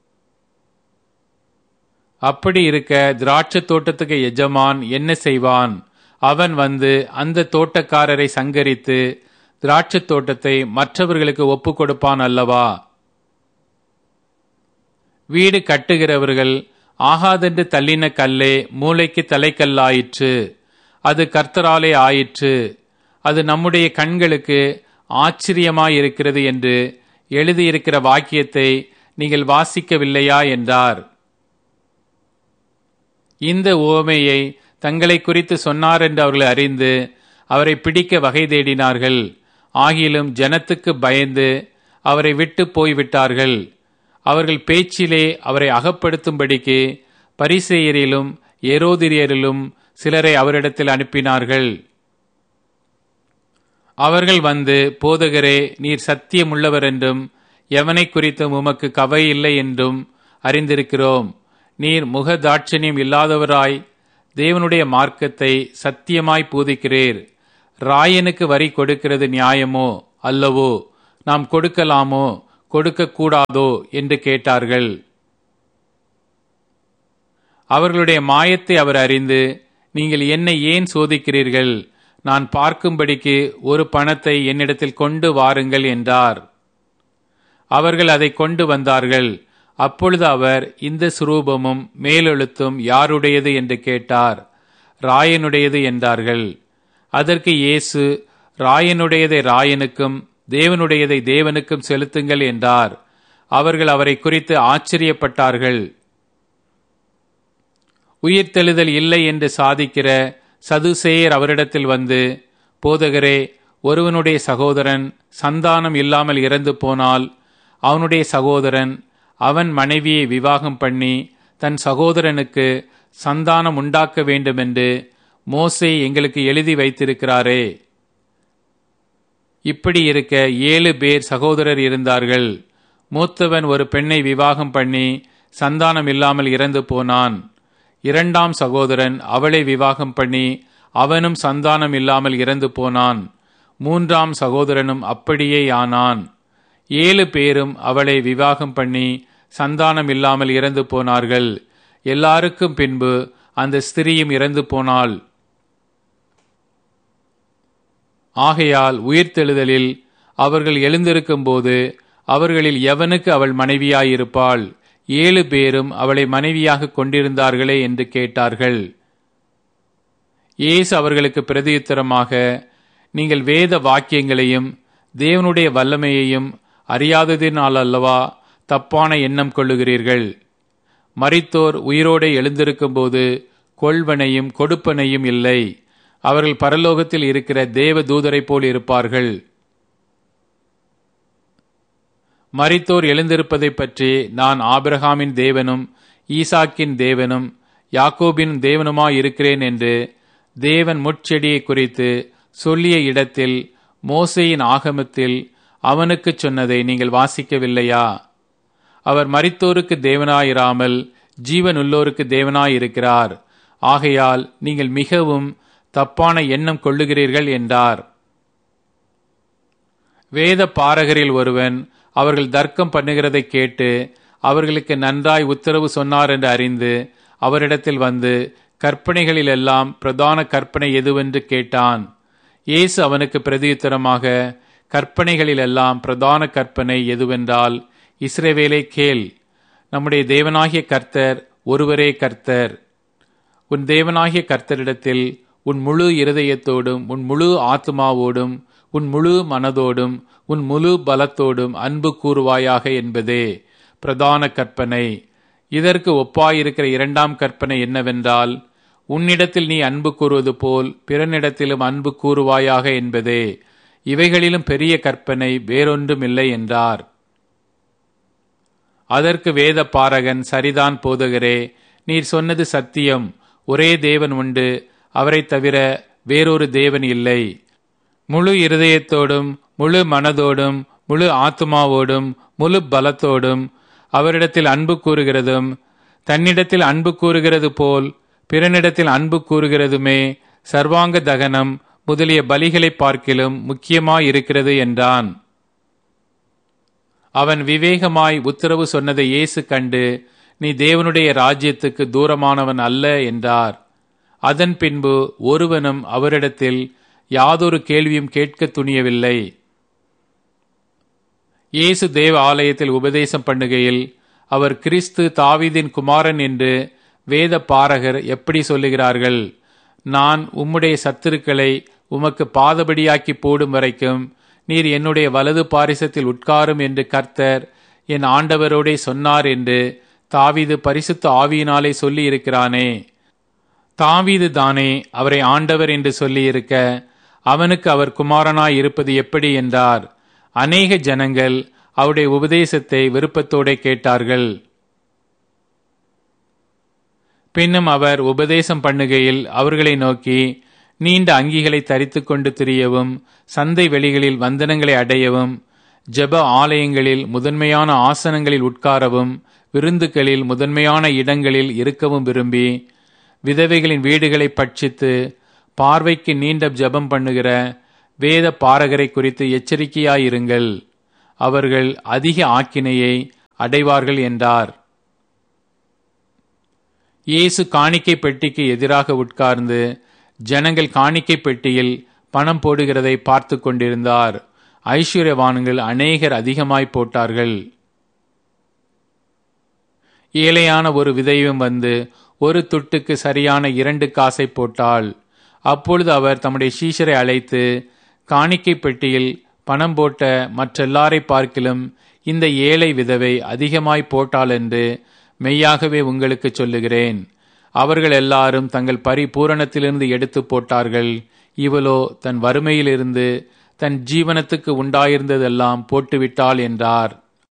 அப்படி இருக்க திராட்சத் தோட்டத்துக்கு எஜமான் என்ன செய்வான் அவன் வந்து அந்த தோட்டக்காரரை சங்கரித்து திராட்சத் தோட்டத்தை மற்றவர்களுக்கு ஒப்பு கொடுப்பான் அல்லவா வீடு கட்டுகிறவர்கள் ஆகாதென்று தள்ளின கல்லே மூளைக்கு தலைக்கல்லாயிற்று அது கர்த்தராலே ஆயிற்று அது நம்முடைய கண்களுக்கு ஆச்சரியமாயிருக்கிறது என்று எழுதியிருக்கிற வாக்கியத்தை நீங்கள் வாசிக்கவில்லையா என்றார் இந்த ஓமையை தங்களை குறித்து சொன்னார் என்று அவர்கள் அறிந்து அவரை பிடிக்க வகை தேடினார்கள் ஆகிலும் ஜனத்துக்கு பயந்து அவரை விட்டு போய்விட்டார்கள் அவர்கள் பேச்சிலே அவரை அகப்படுத்தும்படிக்கு பரிசெயரிலும் ஏரோதிரியரிலும் சிலரை அவரிடத்தில் அனுப்பினார்கள் அவர்கள் வந்து போதகரே நீர் சத்தியமுள்ளவர் என்றும் எவனை குறித்தும் உமக்கு கவை இல்லை என்றும் அறிந்திருக்கிறோம் நீர் முக தாட்சணியம் இல்லாதவராய் தேவனுடைய மார்க்கத்தை சத்தியமாய் பூதிக்கிறீர் ராயனுக்கு வரி கொடுக்கிறது நியாயமோ அல்லவோ நாம் கொடுக்கலாமோ கொடுக்க கூடாதோ என்று கேட்டார்கள் அவர்களுடைய மாயத்தை அவர் அறிந்து நீங்கள் என்னை ஏன் சோதிக்கிறீர்கள் நான் பார்க்கும்படிக்கு ஒரு பணத்தை என்னிடத்தில் கொண்டு வாருங்கள் என்றார் அவர்கள் அதை கொண்டு வந்தார்கள் அப்பொழுது அவர் இந்த சுரூபமும் மேலெழுத்தும் யாருடையது என்று கேட்டார் ராயனுடையது என்றார்கள் அதற்கு இயேசு ராயனுடையதை ராயனுக்கும் தேவனுடையதை தேவனுக்கும் செலுத்துங்கள் என்றார் அவர்கள் அவரை குறித்து ஆச்சரியப்பட்டார்கள் உயிர்த்தெழுதல் இல்லை என்று சாதிக்கிற சதுசேயர் அவரிடத்தில் வந்து போதகரே ஒருவனுடைய சகோதரன் சந்தானம் இல்லாமல் இறந்து போனால் அவனுடைய சகோதரன் அவன் மனைவியை விவாகம் பண்ணி தன் சகோதரனுக்கு சந்தானம் உண்டாக்க வேண்டுமென்று மோசே எங்களுக்கு எழுதி வைத்திருக்கிறாரே இப்படி இருக்க ஏழு பேர் சகோதரர் இருந்தார்கள் மூத்தவன் ஒரு பெண்ணை விவாகம் பண்ணி சந்தானம் இல்லாமல் இறந்து போனான் இரண்டாம் சகோதரன் அவளை விவாகம் பண்ணி அவனும் சந்தானம் இல்லாமல் இறந்து போனான் மூன்றாம் சகோதரனும் அப்படியே ஆனான் ஏழு பேரும் அவளை விவாகம் பண்ணி சந்தானம் இல்லாமல் இறந்து போனார்கள் எல்லாருக்கும் பின்பு அந்த ஸ்திரீயும் இறந்து போனாள் ஆகையால் உயிர்த்தெழுதலில் அவர்கள் எழுந்திருக்கும்போது அவர்களில் எவனுக்கு அவள் மனைவியாயிருப்பாள் ஏழு பேரும் அவளை மனைவியாக கொண்டிருந்தார்களே என்று கேட்டார்கள் இயேசு அவர்களுக்கு பிரதியுத்தரமாக நீங்கள் வேத வாக்கியங்களையும் தேவனுடைய வல்லமையையும் அறியாததினால் அல்லவா தப்பான எண்ணம் கொள்ளுகிறீர்கள் மரித்தோர் உயிரோடு எழுந்திருக்கும்போது கொள்வனையும் கொடுப்பனையும் இல்லை அவர்கள் பரலோகத்தில் இருக்கிற தேவ தூதரைப் போல் இருப்பார்கள் மரித்தோர் எழுந்திருப்பதைப் பற்றி நான் ஆபிரகாமின் தேவனும் ஈசாக்கின் தேவனும் யாக்கோபின் தேவனுமாயிருக்கிறேன் என்று தேவன் முட்செடியை குறித்து சொல்லிய இடத்தில் மோசையின் ஆகமத்தில் அவனுக்கு சொன்னதை நீங்கள் வாசிக்கவில்லையா அவர் மரித்தோருக்கு தேவனாயிராமல் ஜீவனுள்ளோருக்கு தேவனாயிருக்கிறார் ஆகையால் நீங்கள் மிகவும் தப்பான எண்ணம் கொள்ளுகிறீர்கள் என்றார் வேத பாரகரில் ஒருவன் அவர்கள் தர்க்கம் பண்ணுகிறதை கேட்டு அவர்களுக்கு நன்றாய் உத்தரவு சொன்னார் என்று அறிந்து அவரிடத்தில் வந்து கற்பனைகளிலெல்லாம் பிரதான கற்பனை எதுவென்று கேட்டான் இயேசு அவனுக்கு பிரதியுத்தரமாக கற்பனைகளிலெல்லாம் பிரதான கற்பனை எதுவென்றால் இஸ்ரேவேலை கேள் நம்முடைய தேவனாகிய கர்த்தர் ஒருவரே கர்த்தர் உன் தேவனாகிய கர்த்தரிடத்தில் உன் முழு இருதயத்தோடும் உன் முழு ஆத்மாவோடும் உன் முழு மனதோடும் உன் முழு பலத்தோடும் அன்பு கூறுவாயாக என்பதே பிரதான கற்பனை இதற்கு ஒப்பாயிருக்கிற இரண்டாம் கற்பனை என்னவென்றால் உன்னிடத்தில் நீ அன்பு கூறுவது போல் பிறனிடத்திலும் அன்பு கூறுவாயாக என்பதே இவைகளிலும் பெரிய கற்பனை வேறொன்றும் இல்லை என்றார் அதற்கு வேத பாரகன் சரிதான் போதுகிறே நீர் சொன்னது சத்தியம் ஒரே தேவன் உண்டு அவரை தவிர வேறொரு தேவன் இல்லை முழு இருதயத்தோடும் முழு மனதோடும் முழு ஆத்மாவோடும் முழு பலத்தோடும் அவரிடத்தில் அன்பு கூறுகிறதும் தன்னிடத்தில் அன்பு கூறுகிறது போல் பிறனிடத்தில் அன்பு கூறுகிறதுமே சர்வாங்க தகனம் முதலிய பலிகளை பார்க்கிலும் முக்கியமாயிருக்கிறது என்றான் அவன் விவேகமாய் உத்தரவு சொன்னதை இயேசு கண்டு நீ தேவனுடைய ராஜ்யத்துக்கு தூரமானவன் அல்ல என்றார் அதன் பின்பு ஒருவனும் அவரிடத்தில் யாதொரு கேள்வியும் கேட்க துணியவில்லை இயேசு தேவ ஆலயத்தில் உபதேசம் பண்ணுகையில் அவர் கிறிஸ்து தாவீதின் குமாரன் என்று வேத பாரகர் எப்படி சொல்லுகிறார்கள் நான் உம்முடைய சத்துருக்களை உமக்கு பாதபடியாக்கி போடும் வரைக்கும் நீர் என்னுடைய வலது பாரிசத்தில் உட்காரும் என்று கர்த்தர் என் ஆண்டவரோடே சொன்னார் என்று தாவீது பரிசுத்த ஆவியினாலே சொல்லி இருக்கிறானே தாவீது தானே அவரை ஆண்டவர் என்று சொல்லியிருக்க அவனுக்கு அவர் குமாரனாய் இருப்பது எப்படி என்றார் அநேக ஜனங்கள் அவருடைய உபதேசத்தை விருப்பத்தோടെ கேட்டார்கள் பின்னும் அவர் உபதேசம் பண்ணுகையில் அவர்களை நோக்கி நீண்ட அங்கிகளை தரித்து கொண்டு திரியவும் சந்தை வெளிகளில் வந்தனங்களை அடையவும் ஜெப ஆலயங்களில் முதன்மையான ஆசனங்களில் உட்காரவும் விருந்துகளில் முதன்மையான இடங்களில் இருக்கவும் விரும்பி விதவைகளின் வீடுகளை பட்சித்து பார்வைக்கு நீண்ட ஜெபம் பண்ணுகிற வேத பாரகரை குறித்து எச்சரிக்கையாயிருங்கள் அவர்கள் அதிக ஆக்கினையை அடைவார்கள் என்றார் இயேசு காணிக்கை பெட்டிக்கு எதிராக உட்கார்ந்து ஜனங்கள் காணிக்கை பெட்டியில் பணம் போடுகிறதை பார்த்து கொண்டிருந்தார் ஐஸ்வர்யவான்கள் அநேகர் அதிகமாய் போட்டார்கள் ஏழையான ஒரு விதையும் வந்து ஒரு துட்டுக்கு சரியான இரண்டு காசை போட்டாள் அப்பொழுது அவர் தம்முடைய சீஷரை அழைத்து காணிக்கை பெட்டியில் பணம் போட்ட மற்றெல்லாரை பார்க்கிலும் இந்த ஏழை விதவை அதிகமாய் போட்டாள் என்று மெய்யாகவே உங்களுக்கு சொல்லுகிறேன் அவர்கள் எல்லாரும் தங்கள் பரிபூரணத்திலிருந்து எடுத்து போட்டார்கள் இவளோ தன் வறுமையிலிருந்து தன் ஜீவனத்துக்கு உண்டாயிருந்ததெல்லாம் போட்டுவிட்டாள் என்றார்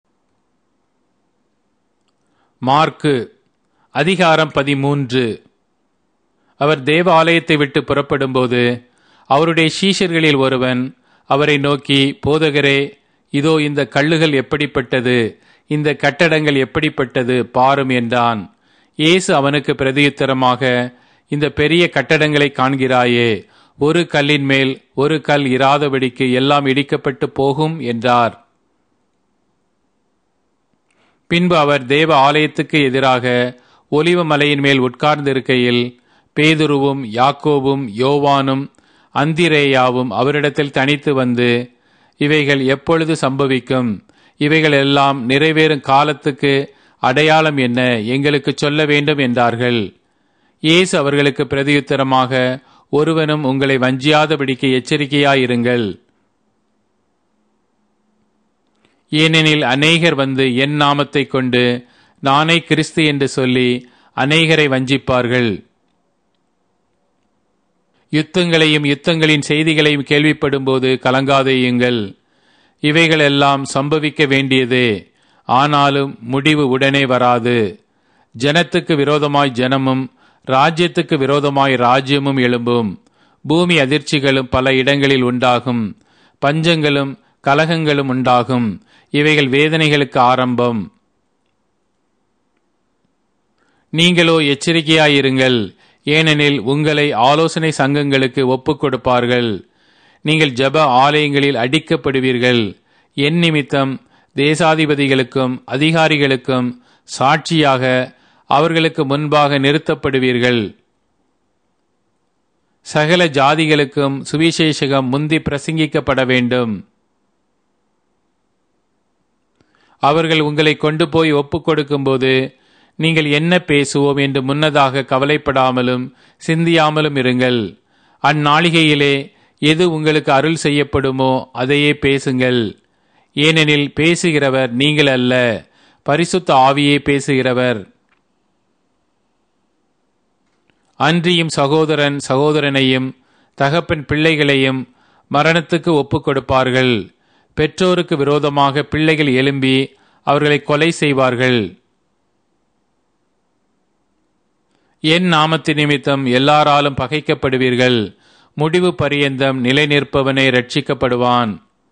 மார்க்கு அதிகாரம் பதிமூன்று அவர் தேவ ஆலயத்தை விட்டு புறப்படும்போது அவருடைய சீஷர்களில் ஒருவன் அவரை நோக்கி போதகரே இதோ இந்த கல்லுகள் எப்படிப்பட்டது இந்த கட்டடங்கள் எப்படிப்பட்டது பாரும் என்றான் இயேசு அவனுக்கு பிரதியுத்தரமாக இந்த பெரிய கட்டடங்களை காண்கிறாயே ஒரு கல்லின் மேல் ஒரு கல் இராதபடிக்கு எல்லாம் இடிக்கப்பட்டு போகும் என்றார் பின்பு அவர் தேவ ஆலயத்துக்கு எதிராக ஒலிவ மலையின் மேல் உட்கார்ந்திருக்கையில் பேதுருவும் யாக்கோவும் யோவானும் அந்திரேயாவும் அவரிடத்தில் தனித்து வந்து இவைகள் எப்பொழுது சம்பவிக்கும் இவைகள் எல்லாம் நிறைவேறும் காலத்துக்கு அடையாளம் என்ன எங்களுக்கு சொல்ல வேண்டும் என்றார்கள் இயேசு அவர்களுக்கு பிரதியுத்தரமாக ஒருவனும் உங்களை வஞ்சியாதபடிக்கு எச்சரிக்கையாயிருங்கள் ஏனெனில் அநேகர் வந்து என் நாமத்தை கொண்டு நானே கிறிஸ்து என்று சொல்லி அநேகரை வஞ்சிப்பார்கள் யுத்தங்களையும் யுத்தங்களின் செய்திகளையும் கேள்விப்படும்போது கலங்காதேயுங்கள் இவைகள் எல்லாம் சம்பவிக்க வேண்டியதே ஆனாலும் முடிவு உடனே வராது ஜனத்துக்கு விரோதமாய் ஜனமும் ராஜ்யத்துக்கு விரோதமாய் ராஜ்யமும் எழும்பும் பூமி அதிர்ச்சிகளும் பல இடங்களில் உண்டாகும் பஞ்சங்களும் கலகங்களும் உண்டாகும் இவைகள் வேதனைகளுக்கு ஆரம்பம் நீங்களோ எச்சரிக்கையாயிருங்கள் ஏனெனில் உங்களை ஆலோசனை சங்கங்களுக்கு ஒப்புக் கொடுப்பார்கள் நீங்கள் ஜப ஆலயங்களில் அடிக்கப்படுவீர்கள் என் நிமித்தம் தேசாதிபதிகளுக்கும் அதிகாரிகளுக்கும் சாட்சியாக அவர்களுக்கு முன்பாக நிறுத்தப்படுவீர்கள் சகல ஜாதிகளுக்கும் சுவிசேஷகம் முந்தி பிரசங்கிக்கப்பட வேண்டும் அவர்கள் உங்களை கொண்டு போய் ஒப்புக் கொடுக்கும்போது நீங்கள் என்ன பேசுவோம் என்று முன்னதாக கவலைப்படாமலும் சிந்தியாமலும் இருங்கள் அந்நாளிகையிலே எது உங்களுக்கு அருள் செய்யப்படுமோ அதையே பேசுங்கள் ஏனெனில் பேசுகிறவர் நீங்கள் அல்ல பரிசுத்த ஆவியே பேசுகிறவர் அன்றியும் சகோதரன் சகோதரனையும் தகப்பன் பிள்ளைகளையும் மரணத்துக்கு ஒப்புக் கொடுப்பார்கள் பெற்றோருக்கு விரோதமாக பிள்ளைகள் எழும்பி அவர்களை கொலை செய்வார்கள் என் நாமத்து நிமித்தம் எல்லாராலும் பகைக்கப்படுவீர்கள் முடிவு பரியந்தம் நிலை நிற்பவனே ரட்சிக்கப்படுவான்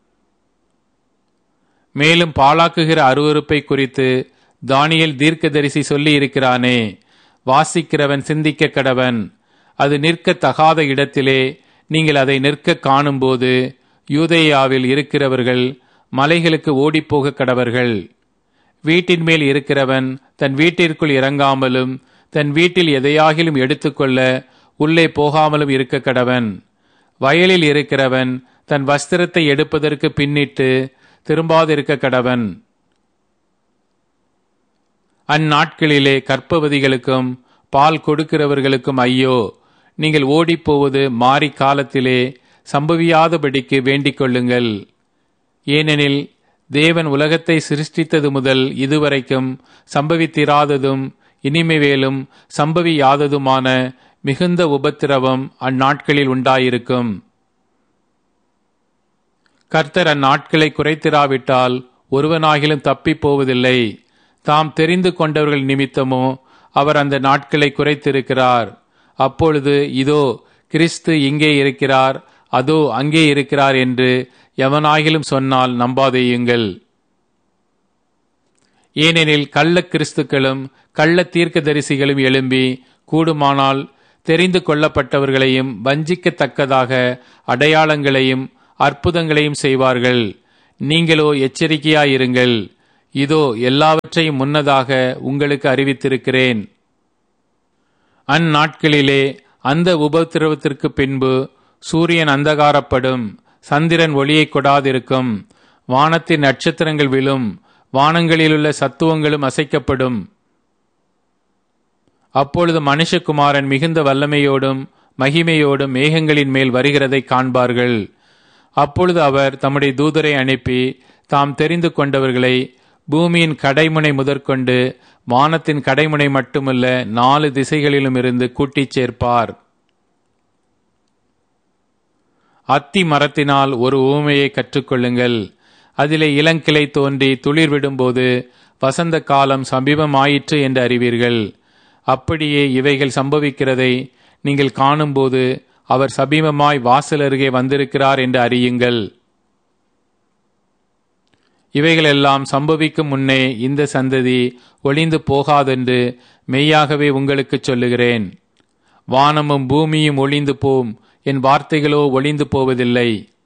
மேலும் பாழாக்குகிற அருவறுப்பை குறித்து தானியல் தீர்க்கதரிசி சொல்லி இருக்கிறானே வாசிக்கிறவன் சிந்திக்க கடவன் அது நிற்க தகாத இடத்திலே நீங்கள் அதை நிற்க காணும்போது யூதேயாவில் இருக்கிறவர்கள் மலைகளுக்கு ஓடிப்போக கடவர்கள் வீட்டின் மேல் இருக்கிறவன் தன் வீட்டிற்குள் இறங்காமலும் தன் வீட்டில் எதையாகிலும் எடுத்துக்கொள்ள உள்ளே போகாமலும் இருக்க கடவன் வயலில் இருக்கிறவன் தன் வஸ்திரத்தை எடுப்பதற்கு பின்னிட்டு திரும்பாதிருக்க கடவன் அந்நாட்களிலே கற்பவதிகளுக்கும் பால் கொடுக்கிறவர்களுக்கும் ஐயோ நீங்கள் ஓடிப்போவது மாறி காலத்திலே சம்பவியாதபடிக்கு வேண்டிக் கொள்ளுங்கள் ஏனெனில் தேவன் உலகத்தை சிருஷ்டித்தது முதல் இதுவரைக்கும் சம்பவித்திராததும் இனிமைவேலும் சம்பவியாததுமான மிகுந்த உபத்திரவம் அந்நாட்களில் உண்டாயிருக்கும் கர்த்தர் அந்நாட்களை குறைத்திராவிட்டால் ஒருவனாகிலும் தப்பிப் போவதில்லை தாம் தெரிந்து கொண்டவர்கள் நிமித்தமோ அவர் அந்த நாட்களை குறைத்திருக்கிறார் அப்பொழுது இதோ கிறிஸ்து இங்கே இருக்கிறார் அதோ அங்கே இருக்கிறார் என்று எவனாகிலும் சொன்னால் நம்பாதேயுங்கள் ஏனெனில் கள்ள கிறிஸ்துக்களும் கள்ள தீர்க்கதரிசிகளும் எழும்பி கூடுமானால் தெரிந்து கொள்ளப்பட்டவர்களையும் வஞ்சிக்கத்தக்கதாக அடையாளங்களையும் அற்புதங்களையும் செய்வார்கள் நீங்களோ எச்சரிக்கையாயிருங்கள் இதோ எல்லாவற்றையும் முன்னதாக உங்களுக்கு அறிவித்திருக்கிறேன் அந்நாட்களிலே அந்த உபத்திரவத்திற்கு பின்பு சூரியன் அந்தகாரப்படும் சந்திரன் ஒளியை கொடாதிருக்கும் வானத்தின் நட்சத்திரங்கள் விழும் வானங்களிலுள்ள சத்துவங்களும் அசைக்கப்படும் அப்பொழுது மனுஷகுமாரன் மிகுந்த வல்லமையோடும் மகிமையோடும் மேகங்களின் மேல் வருகிறதை காண்பார்கள் அப்பொழுது அவர் தம்முடைய தூதரை அனுப்பி தாம் தெரிந்து கொண்டவர்களை பூமியின் கடைமுனை முதற்கொண்டு வானத்தின் கடைமுனை மட்டுமல்ல நாலு திசைகளிலும் இருந்து கூட்டிச் சேர்ப்பார் அத்தி மரத்தினால் ஒரு ஊமையை கற்றுக்கொள்ளுங்கள் அதிலே இளங்கிளை தோன்றி துளிர் விடும்போது வசந்த காலம் சமீபமாயிற்று என்று அறிவீர்கள் அப்படியே இவைகள் சம்பவிக்கிறதை நீங்கள் காணும்போது அவர் சபீமமாய் வாசல் அருகே வந்திருக்கிறார் என்று அறியுங்கள் இவைகளெல்லாம் சம்பவிக்கும் முன்னே இந்த சந்ததி ஒளிந்து போகாதென்று மெய்யாகவே உங்களுக்கு சொல்லுகிறேன் வானமும் பூமியும் ஒளிந்து போம் என் வார்த்தைகளோ ஒளிந்து போவதில்லை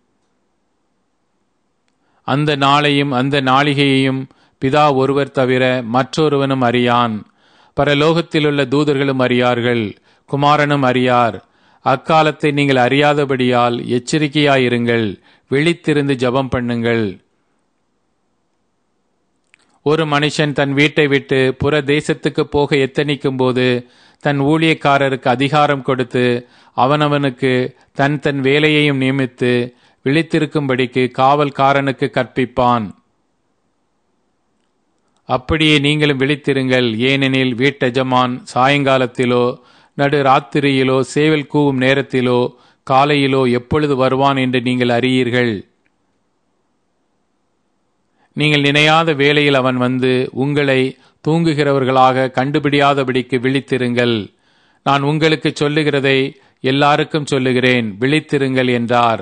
அந்த நாளையும் அந்த நாளிகையையும் பிதா ஒருவர் தவிர மற்றொருவனும் அறியான் பரலோகத்திலுள்ள தூதர்களும் அறியார்கள் குமாரனும் அறியார் அக்காலத்தை நீங்கள் அறியாதபடியால் எச்சரிக்கையாயிருங்கள் விழித்திருந்து ஜபம் பண்ணுங்கள் ஒரு மனுஷன் தன் வீட்டை விட்டு புற தேசத்துக்கு போக எத்தனிக்கும் போது தன் ஊழியக்காரருக்கு அதிகாரம் கொடுத்து அவனவனுக்கு தன் தன் வேலையையும் நியமித்து விழித்திருக்கும்படிக்கு காவல்காரனுக்கு கற்பிப்பான் அப்படியே நீங்களும் விழித்திருங்கள் ஏனெனில் வீட்டெஜமான் சாயங்காலத்திலோ நடு ராத்திரியிலோ சேவல் கூவும் நேரத்திலோ காலையிலோ எப்பொழுது வருவான் என்று நீங்கள் அறியீர்கள் நீங்கள் நினையாத வேளையில் அவன் வந்து உங்களை தூங்குகிறவர்களாக கண்டுபிடியாதபடிக்கு விழித்திருங்கள் நான் உங்களுக்கு சொல்லுகிறதை எல்லாருக்கும் சொல்லுகிறேன் விழித்திருங்கள் என்றார்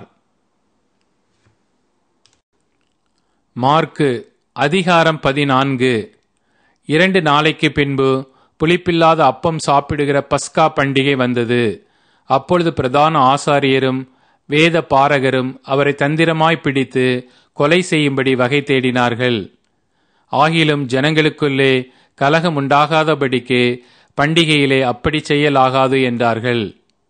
மார்க்கு அதிகாரம் பதினான்கு இரண்டு நாளைக்கு பின்பு புளிப்பில்லாத அப்பம் சாப்பிடுகிற பஸ்கா பண்டிகை வந்தது அப்பொழுது பிரதான ஆசாரியரும் வேத பாரகரும் அவரை தந்திரமாய் பிடித்து கொலை செய்யும்படி வகை தேடினார்கள் ஆகிலும் ஜனங்களுக்குள்ளே கலகம் உண்டாகாதபடிக்கு பண்டிகையிலே அப்படி செய்யலாகாது என்றார்கள்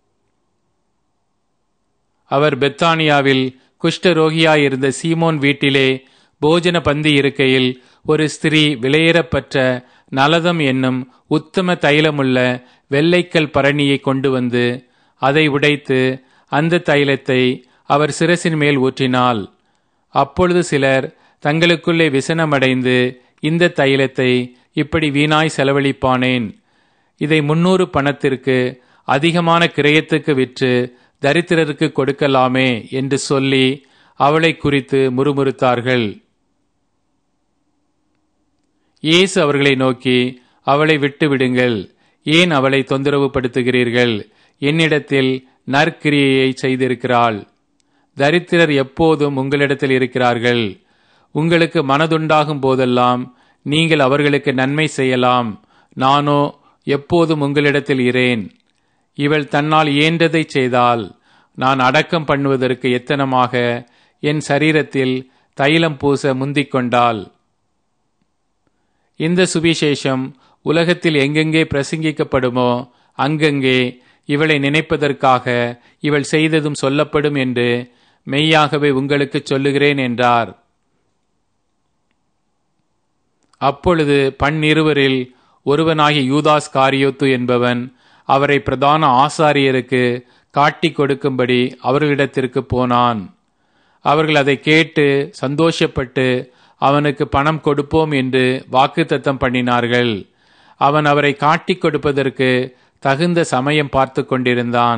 அவர் பெத்தானியாவில் குஷ்டரோகியாயிருந்த சீமோன் வீட்டிலே போஜன பந்தி இருக்கையில் ஒரு ஸ்திரீ விலையேறப்பட்ட நலதம் என்னும் உத்தம தைலமுள்ள வெள்ளைக்கல் பரணியை கொண்டு வந்து அதை உடைத்து அந்த தைலத்தை அவர் சிரசின் மேல் ஊற்றினாள் அப்பொழுது சிலர் தங்களுக்குள்ளே விசனமடைந்து இந்த தைலத்தை இப்படி வீணாய் செலவழிப்பானேன் இதை முன்னூறு பணத்திற்கு அதிகமான கிரயத்துக்கு விற்று தரித்திரருக்கு கொடுக்கலாமே என்று சொல்லி அவளை குறித்து முறுமுறுத்தார்கள் இயேசு அவர்களை நோக்கி அவளை விட்டு விடுங்கள் ஏன் அவளை தொந்தரவு படுத்துகிறீர்கள் என்னிடத்தில் நற்கிரியையை செய்திருக்கிறாள் தரித்திரர் எப்போதும் உங்களிடத்தில் இருக்கிறார்கள் உங்களுக்கு மனதுண்டாகும் போதெல்லாம் நீங்கள் அவர்களுக்கு நன்மை செய்யலாம் நானோ எப்போதும் உங்களிடத்தில் இரேன் இவள் தன்னால் இயன்றதை செய்தால் நான் அடக்கம் பண்ணுவதற்கு எத்தனமாக என் சரீரத்தில் தைலம் பூச முந்திக் கொண்டாள் இந்த சுவிசேஷம் உலகத்தில் எங்கெங்கே பிரசங்கிக்கப்படுமோ அங்கங்கே இவளை நினைப்பதற்காக இவள் செய்ததும் சொல்லப்படும் என்று மெய்யாகவே உங்களுக்கு சொல்லுகிறேன் என்றார் அப்பொழுது பன்னிருவரில் ஒருவனாகிய யூதாஸ் காரியோத்து என்பவன் அவரை பிரதான ஆசாரியருக்கு காட்டிக் கொடுக்கும்படி அவர்களிடத்திற்கு போனான் அவர்கள் அதை கேட்டு சந்தோஷப்பட்டு அவனுக்கு பணம் கொடுப்போம் என்று வாக்குத்தத்தம் பண்ணினார்கள் அவன் அவரை காட்டிக் கொடுப்பதற்கு தகுந்த சமயம் பார்த்து கொண்டிருந்தான்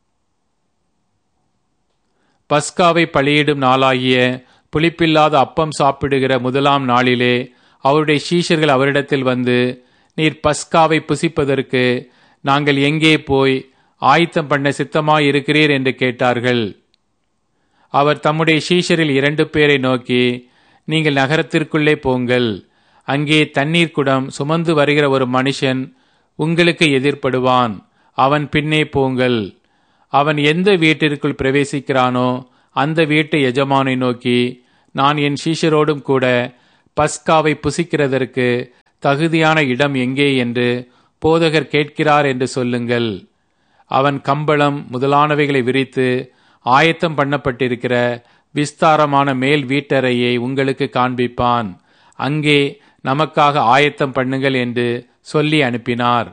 பஸ்காவை பலியிடும் நாளாகிய புளிப்பில்லாத அப்பம் சாப்பிடுகிற முதலாம் நாளிலே அவருடைய சீஷர்கள் அவரிடத்தில் வந்து நீர் பஸ்காவை புசிப்பதற்கு நாங்கள் எங்கே போய் ஆயத்தம் பண்ண சித்தமாய் இருக்கிறீர் என்று கேட்டார்கள் அவர் தம்முடைய சீஷரில் இரண்டு பேரை நோக்கி நீங்கள் நகரத்திற்குள்ளே போங்கள் அங்கே தண்ணீர் குடம் சுமந்து வருகிற ஒரு மனுஷன் உங்களுக்கு எதிர்ப்படுவான் அவன் பின்னே போங்கள் அவன் எந்த வீட்டிற்குள் பிரவேசிக்கிறானோ அந்த வீட்டு எஜமானை நோக்கி நான் என் சீஷரோடும் கூட பஸ்காவை புசிக்கிறதற்கு தகுதியான இடம் எங்கே என்று போதகர் கேட்கிறார் என்று சொல்லுங்கள் அவன் கம்பளம் முதலானவைகளை விரித்து ஆயத்தம் பண்ணப்பட்டிருக்கிற விஸ்தாரமான மேல் வீட்டறையை உங்களுக்கு காண்பிப்பான் அங்கே நமக்காக ஆயத்தம் பண்ணுங்கள் என்று சொல்லி அனுப்பினார்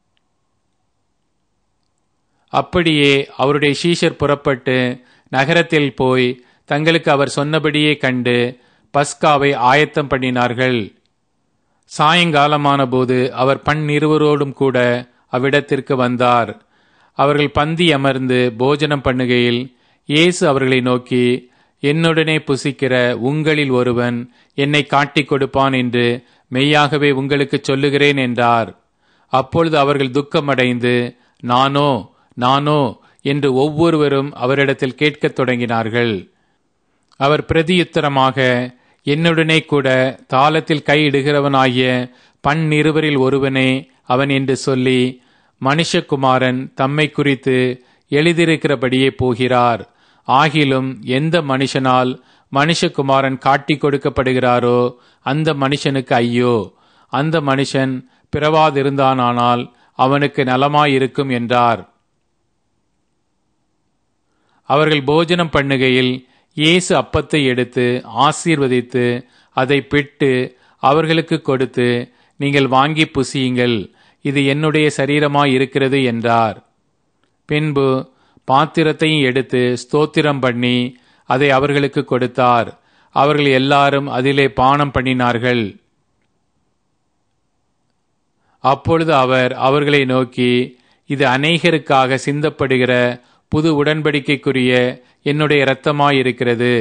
அப்படியே அவருடைய சீஷர் புறப்பட்டு நகரத்தில் போய் தங்களுக்கு அவர் சொன்னபடியே கண்டு பஸ்காவை ஆயத்தம் பண்ணினார்கள் சாயங்காலமான போது அவர் பன்னிருவரோடும் கூட அவ்விடத்திற்கு வந்தார் அவர்கள் பந்தி அமர்ந்து போஜனம் பண்ணுகையில் இயேசு அவர்களை நோக்கி என்னுடனே புசிக்கிற உங்களில் ஒருவன் என்னை காட்டிக் கொடுப்பான் என்று மெய்யாகவே உங்களுக்கு சொல்லுகிறேன் என்றார் அப்பொழுது அவர்கள் துக்கமடைந்து நானோ நானோ என்று ஒவ்வொருவரும் அவரிடத்தில் கேட்கத் தொடங்கினார்கள் அவர் பிரதியுத்தரமாக என்னுடனே கூட தாளத்தில் கையிடுகிறவனாகிய பன்னிருவரில் ஒருவனே அவன் என்று சொல்லி மனுஷகுமாரன் தம்மை குறித்து எழுதியிருக்கிறபடியே போகிறார் ஆகிலும் எந்த மனுஷனால் மனுஷகுமாரன் காட்டிக் கொடுக்கப்படுகிறாரோ அந்த மனுஷனுக்கு ஐயோ அந்த மனுஷன் பிறவாதிருந்தானால் அவனுக்கு நலமாயிருக்கும் என்றார் அவர்கள் போஜனம் பண்ணுகையில் இயேசு அப்பத்தை எடுத்து ஆசீர்வதித்து அதை பிட்டு அவர்களுக்கு கொடுத்து நீங்கள் வாங்கி புசியுங்கள் இது என்னுடைய சரீரமாய் இருக்கிறது என்றார் பின்பு பாத்திரத்தையும் எடுத்து ஸ்தோத்திரம் பண்ணி அதை அவர்களுக்கு கொடுத்தார் அவர்கள் எல்லாரும் அதிலே பானம் பண்ணினார்கள் அப்பொழுது அவர் அவர்களை நோக்கி இது அநேகருக்காக சிந்தப்படுகிற புது உடன்படிக்கைக்குரிய என்னுடைய இரத்தமாயிருக்கிறது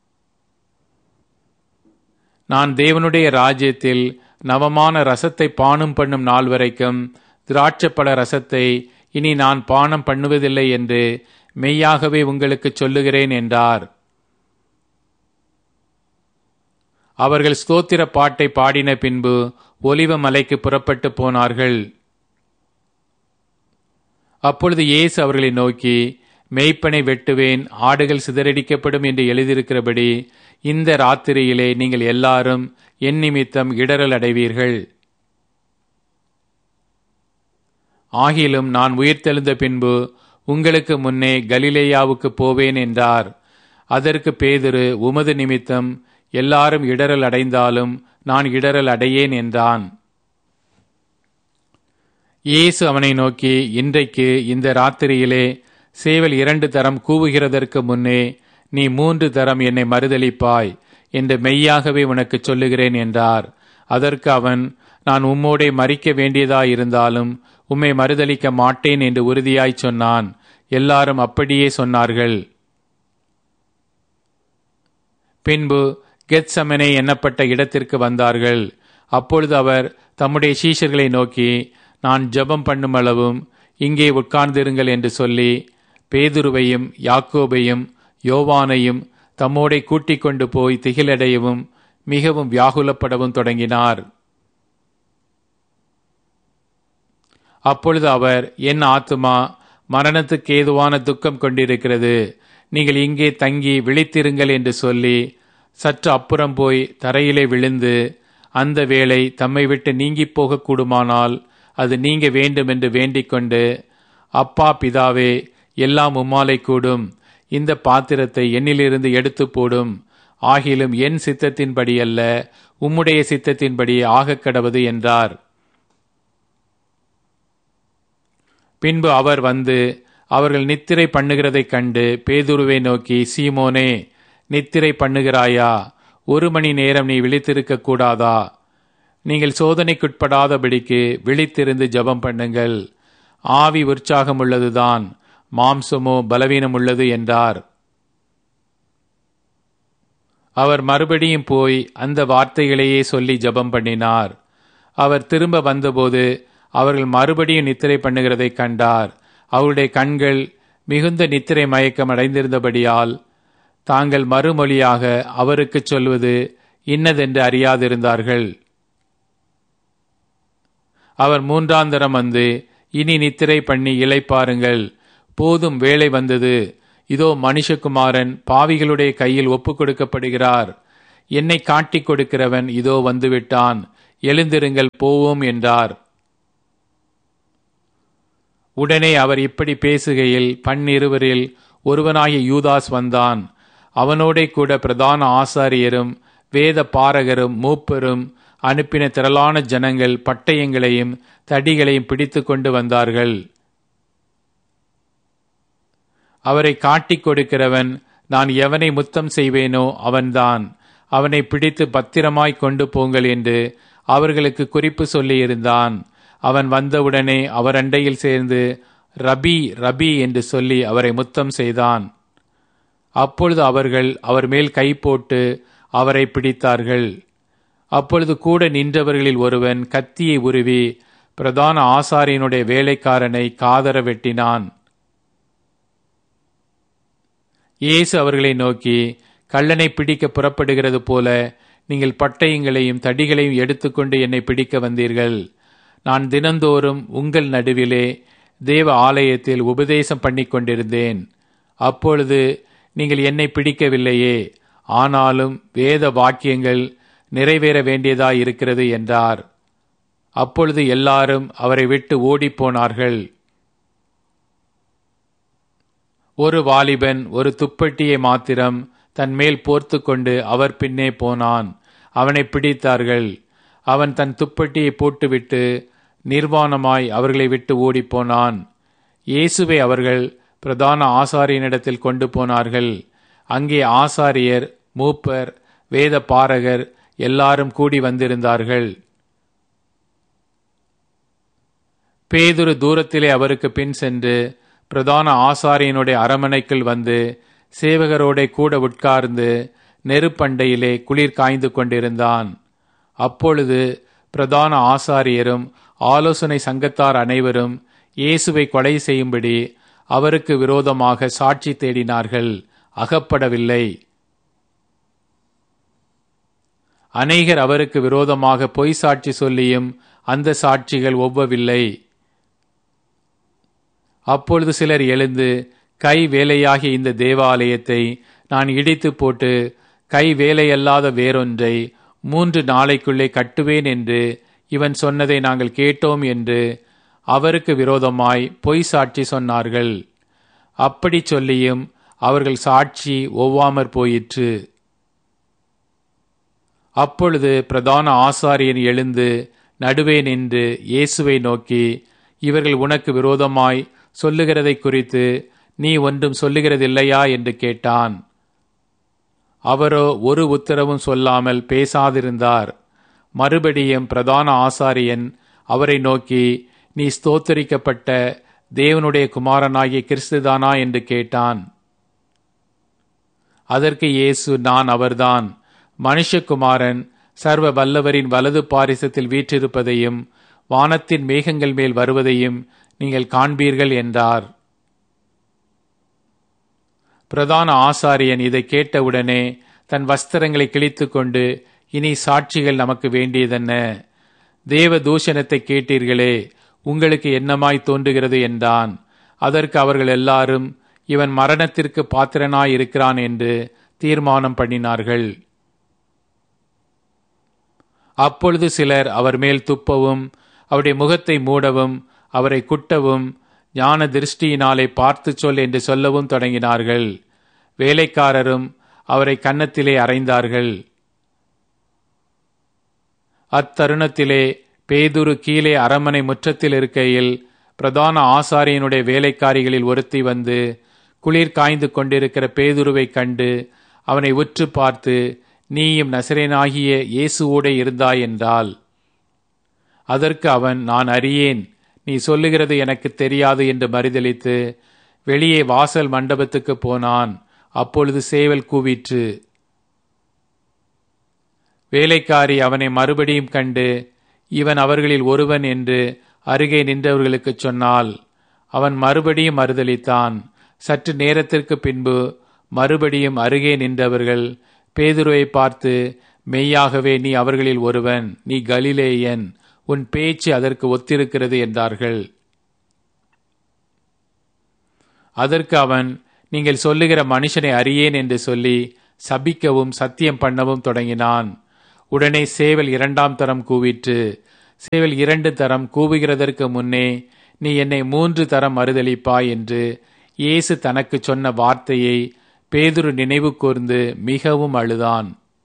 நான் தேவனுடைய ராஜ்யத்தில் நவமான ரசத்தை பானம் பண்ணும் நாள் வரைக்கும் திராட்சப்பழ ரசத்தை இனி நான் பானம் பண்ணுவதில்லை என்று மெய்யாகவே உங்களுக்கு சொல்லுகிறேன் என்றார் அவர்கள் ஸ்தோத்திர பாட்டை பாடின பின்பு ஒலிவ மலைக்கு புறப்பட்டு போனார்கள் அப்பொழுது இயேசு அவர்களை நோக்கி மெய்ப்பனை வெட்டுவேன் ஆடுகள் சிதறடிக்கப்படும் என்று எழுதியிருக்கிறபடி இந்த ராத்திரியிலே நீங்கள் எல்லாரும் என் நிமித்தம் இடரல் அடைவீர்கள் ஆகிலும் நான் உயிர்த்தெழுந்த பின்பு உங்களுக்கு முன்னே கலிலேயாவுக்கு போவேன் என்றார் அதற்கு பேதுரு உமது நிமித்தம் எல்லாரும் இடரல் அடைந்தாலும் நான் இடரல் அடையேன் என்றான் இயேசு அவனை நோக்கி இன்றைக்கு இந்த ராத்திரியிலே சேவல் இரண்டு தரம் கூவுகிறதற்கு முன்னே நீ மூன்று தரம் என்னை மறுதளிப்பாய் என்று மெய்யாகவே உனக்கு சொல்லுகிறேன் என்றார் அதற்கு அவன் நான் உம்மோடே மறிக்க வேண்டியதாயிருந்தாலும் உம்மை மறுதளிக்க மாட்டேன் என்று உறுதியாய் சொன்னான் எல்லாரும் அப்படியே சொன்னார்கள் பின்பு கெத்சமனே எண்ணப்பட்ட இடத்திற்கு வந்தார்கள் அப்பொழுது அவர் தம்முடைய சீஷர்களை நோக்கி நான் ஜெபம் பண்ணும் அளவும் இங்கே உட்கார்ந்திருங்கள் என்று சொல்லி பேதுருவையும் யாக்கோபையும் யோவானையும் தம்மோடே கூட்டிக் கொண்டு போய் திகிலடையவும் மிகவும் வியாகுலப்படவும் தொடங்கினார் அப்பொழுது அவர் என் ஆத்துமா மரணத்துக்கு ஏதுவான துக்கம் கொண்டிருக்கிறது நீங்கள் இங்கே தங்கி விழித்திருங்கள் என்று சொல்லி சற்று அப்புறம் போய் தரையிலே விழுந்து அந்த வேளை தம்மை விட்டு நீங்கி போகக்கூடுமானால் அது நீங்க வேண்டும் என்று வேண்டிக் கொண்டு அப்பா பிதாவே எல்லாம் உம்மாலை கூடும் இந்த பாத்திரத்தை என்னிலிருந்து எடுத்து போடும் ஆகிலும் என் சித்தத்தின்படி அல்ல உம்முடைய சித்தத்தின்படி ஆகக் கடவது என்றார் பின்பு அவர் வந்து அவர்கள் நித்திரை பண்ணுகிறதைக் கண்டு பேதுருவை நோக்கி சீமோனே நித்திரை பண்ணுகிறாயா ஒரு மணி நேரம் நீ விழித்திருக்க கூடாதா நீங்கள் சோதனைக்குட்படாதபடிக்கு விழித்திருந்து ஜெபம் பண்ணுங்கள் ஆவி உற்சாகம் உள்ளதுதான் மாம்சமோ பலவீனம் உள்ளது என்றார் அவர் மறுபடியும் போய் அந்த வார்த்தைகளையே சொல்லி ஜெபம் பண்ணினார் அவர் திரும்ப வந்தபோது அவர்கள் மறுபடியும் நித்திரை பண்ணுகிறதைக் கண்டார் அவருடைய கண்கள் மிகுந்த நித்திரை மயக்கம் அடைந்திருந்தபடியால் தாங்கள் மறுமொழியாக அவருக்குச் சொல்வது இன்னதென்று அறியாதிருந்தார்கள் அவர் மூன்றாந்தரம் வந்து இனி நித்திரை பண்ணி இளைப்பாருங்கள் போதும் வேலை வந்தது இதோ மனுஷகுமாரன் பாவிகளுடைய கையில் ஒப்புக் கொடுக்கப்படுகிறார் என்னை காட்டிக் கொடுக்கிறவன் இதோ வந்துவிட்டான் எழுந்திருங்கள் போவோம் என்றார் உடனே அவர் இப்படி பேசுகையில் பன்னிருவரில் ஒருவனாகிய யூதாஸ் வந்தான் அவனோடே கூட பிரதான ஆசாரியரும் வேத பாரகரும் மூப்பரும் அனுப்பின திரளான ஜனங்கள் பட்டயங்களையும் தடிகளையும் பிடித்து கொண்டு வந்தார்கள் அவரை காட்டிக் கொடுக்கிறவன் நான் எவனை முத்தம் செய்வேனோ அவன்தான் அவனை பிடித்து பத்திரமாய் கொண்டு போங்கள் என்று அவர்களுக்கு குறிப்பு சொல்லியிருந்தான் அவன் வந்தவுடனே அவர் அண்டையில் சேர்ந்து ரபி ரபி என்று சொல்லி அவரை முத்தம் செய்தான் அப்பொழுது அவர்கள் அவர் மேல் கை போட்டு அவரை பிடித்தார்கள் அப்பொழுது கூட நின்றவர்களில் ஒருவன் கத்தியை உருவி பிரதான ஆசாரியனுடைய வேலைக்காரனை காதர வெட்டினான் இயேசு அவர்களை நோக்கி கள்ளனை பிடிக்க புறப்படுகிறது போல நீங்கள் பட்டயங்களையும் தடிகளையும் எடுத்துக்கொண்டு என்னை பிடிக்க வந்தீர்கள் நான் தினந்தோறும் உங்கள் நடுவிலே தேவ ஆலயத்தில் உபதேசம் பண்ணி கொண்டிருந்தேன் அப்பொழுது நீங்கள் என்னை பிடிக்கவில்லையே ஆனாலும் வேத வாக்கியங்கள் நிறைவேற வேண்டியதாய் இருக்கிறது என்றார் அப்பொழுது எல்லாரும் அவரை விட்டு ஓடிப்போனார்கள் ஒரு வாலிபன் ஒரு துப்பட்டியை மாத்திரம் தன் மேல் போர்த்து கொண்டு அவர் பின்னே போனான் அவனை பிடித்தார்கள் அவன் தன் துப்பட்டியை போட்டுவிட்டு நிர்வாணமாய் அவர்களை விட்டு ஓடிப்போனான் இயேசுவை அவர்கள் பிரதான ஆசாரியனிடத்தில் கொண்டு போனார்கள் அங்கே ஆசாரியர் மூப்பர் வேத பாரகர் எல்லாரும் கூடி வந்திருந்தார்கள் பேதுரு தூரத்திலே அவருக்கு பின் சென்று பிரதான ஆசாரியனுடைய அரமனைக்குள் வந்து சேவகரோட கூட உட்கார்ந்து நெருப்பண்டையிலே குளிர் காய்ந்து கொண்டிருந்தான் அப்பொழுது பிரதான ஆசாரியரும் ஆலோசனை சங்கத்தார் அனைவரும் இயேசுவை கொலை செய்யும்படி அவருக்கு விரோதமாக சாட்சி தேடினார்கள் அகப்படவில்லை அநேகர் அவருக்கு விரோதமாக பொய் சாட்சி சொல்லியும் அந்த சாட்சிகள் ஒவ்வவில்லை அப்பொழுது சிலர் எழுந்து கை வேலையாகிய இந்த தேவாலயத்தை நான் இடித்து போட்டு கை வேலையல்லாத வேறொன்றை மூன்று நாளைக்குள்ளே கட்டுவேன் என்று இவன் சொன்னதை நாங்கள் கேட்டோம் என்று அவருக்கு விரோதமாய் பொய் சாட்சி சொன்னார்கள் அப்படி சொல்லியும் அவர்கள் சாட்சி ஒவ்வாமற் போயிற்று அப்பொழுது பிரதான ஆசாரியன் எழுந்து நடுவே நின்று இயேசுவை நோக்கி இவர்கள் உனக்கு விரோதமாய் சொல்லுகிறதை குறித்து நீ ஒன்றும் சொல்லுகிறதில்லையா என்று கேட்டான் அவரோ ஒரு உத்தரவும் சொல்லாமல் பேசாதிருந்தார் மறுபடியும் பிரதான ஆசாரியன் அவரை நோக்கி நீ ஸ்தோத்தரிக்கப்பட்ட தேவனுடைய குமாரனாகிய கிறிஸ்துதானா என்று கேட்டான் அதற்கு இயேசு நான் அவர்தான் மனுஷகுமாரன் சர்வ வல்லவரின் வலது பாரிசத்தில் வீற்றிருப்பதையும் வானத்தின் மேகங்கள் மேல் வருவதையும் நீங்கள் காண்பீர்கள் என்றார் பிரதான ஆசாரியன் இதை கேட்டவுடனே தன் வஸ்திரங்களை கிழித்து கொண்டு இனி சாட்சிகள் நமக்கு வேண்டியதென்ன தேவ தூஷணத்தை கேட்டீர்களே உங்களுக்கு என்னமாய் தோன்றுகிறது என்றான் அதற்கு அவர்கள் எல்லாரும் இவன் மரணத்திற்கு பாத்திரனாய் இருக்கிறான் என்று தீர்மானம் பண்ணினார்கள் அப்பொழுது சிலர் அவர் மேல் துப்பவும் அவருடைய முகத்தை மூடவும் அவரை குட்டவும் ஞான திருஷ்டியினாலே பார்த்து சொல் என்று சொல்லவும் தொடங்கினார்கள் வேலைக்காரரும் அவரை கன்னத்திலே அறைந்தார்கள் அத்தருணத்திலே பேதுரு கீழே அரமனை முற்றத்தில் இருக்கையில் பிரதான ஆசாரியனுடைய வேலைக்காரிகளில் ஒருத்தி வந்து குளிர் காய்ந்து கொண்டிருக்கிற பேதுருவை கண்டு அவனை உற்று பார்த்து நீயும் நசரேனாகிய இயேசுவோடே இருந்தாய் என்றால் அதற்கு அவன் நான் அறியேன் நீ சொல்லுகிறது எனக்கு தெரியாது என்று மறுதளித்து வெளியே வாசல் மண்டபத்துக்கு போனான் அப்பொழுது சேவல் கூவிற்று வேலைக்காரி அவனை மறுபடியும் கண்டு இவன் அவர்களில் ஒருவன் என்று அருகே நின்றவர்களுக்கு சொன்னால் அவன் மறுபடியும் மறுதளித்தான் சற்று நேரத்திற்கு பின்பு மறுபடியும் அருகே நின்றவர்கள் பேதுருவை பார்த்து மெய்யாகவே நீ அவர்களில் ஒருவன் நீ கலிலேயன் உன் பேச்சு அதற்கு ஒத்திருக்கிறது என்றார்கள் அதற்கு அவன் நீங்கள் சொல்லுகிற மனுஷனை அறியேன் என்று சொல்லி சபிக்கவும் சத்தியம் பண்ணவும் தொடங்கினான் உடனே சேவல் இரண்டாம் தரம் கூவிற்று சேவல் இரண்டு தரம் கூவுகிறதற்கு முன்னே நீ என்னை மூன்று தரம் மறுதளிப்பாய் என்று இயேசு தனக்கு சொன்ன வார்த்தையை பேதுரு நினைவு கூர்ந்து மிகவும் அழுதான்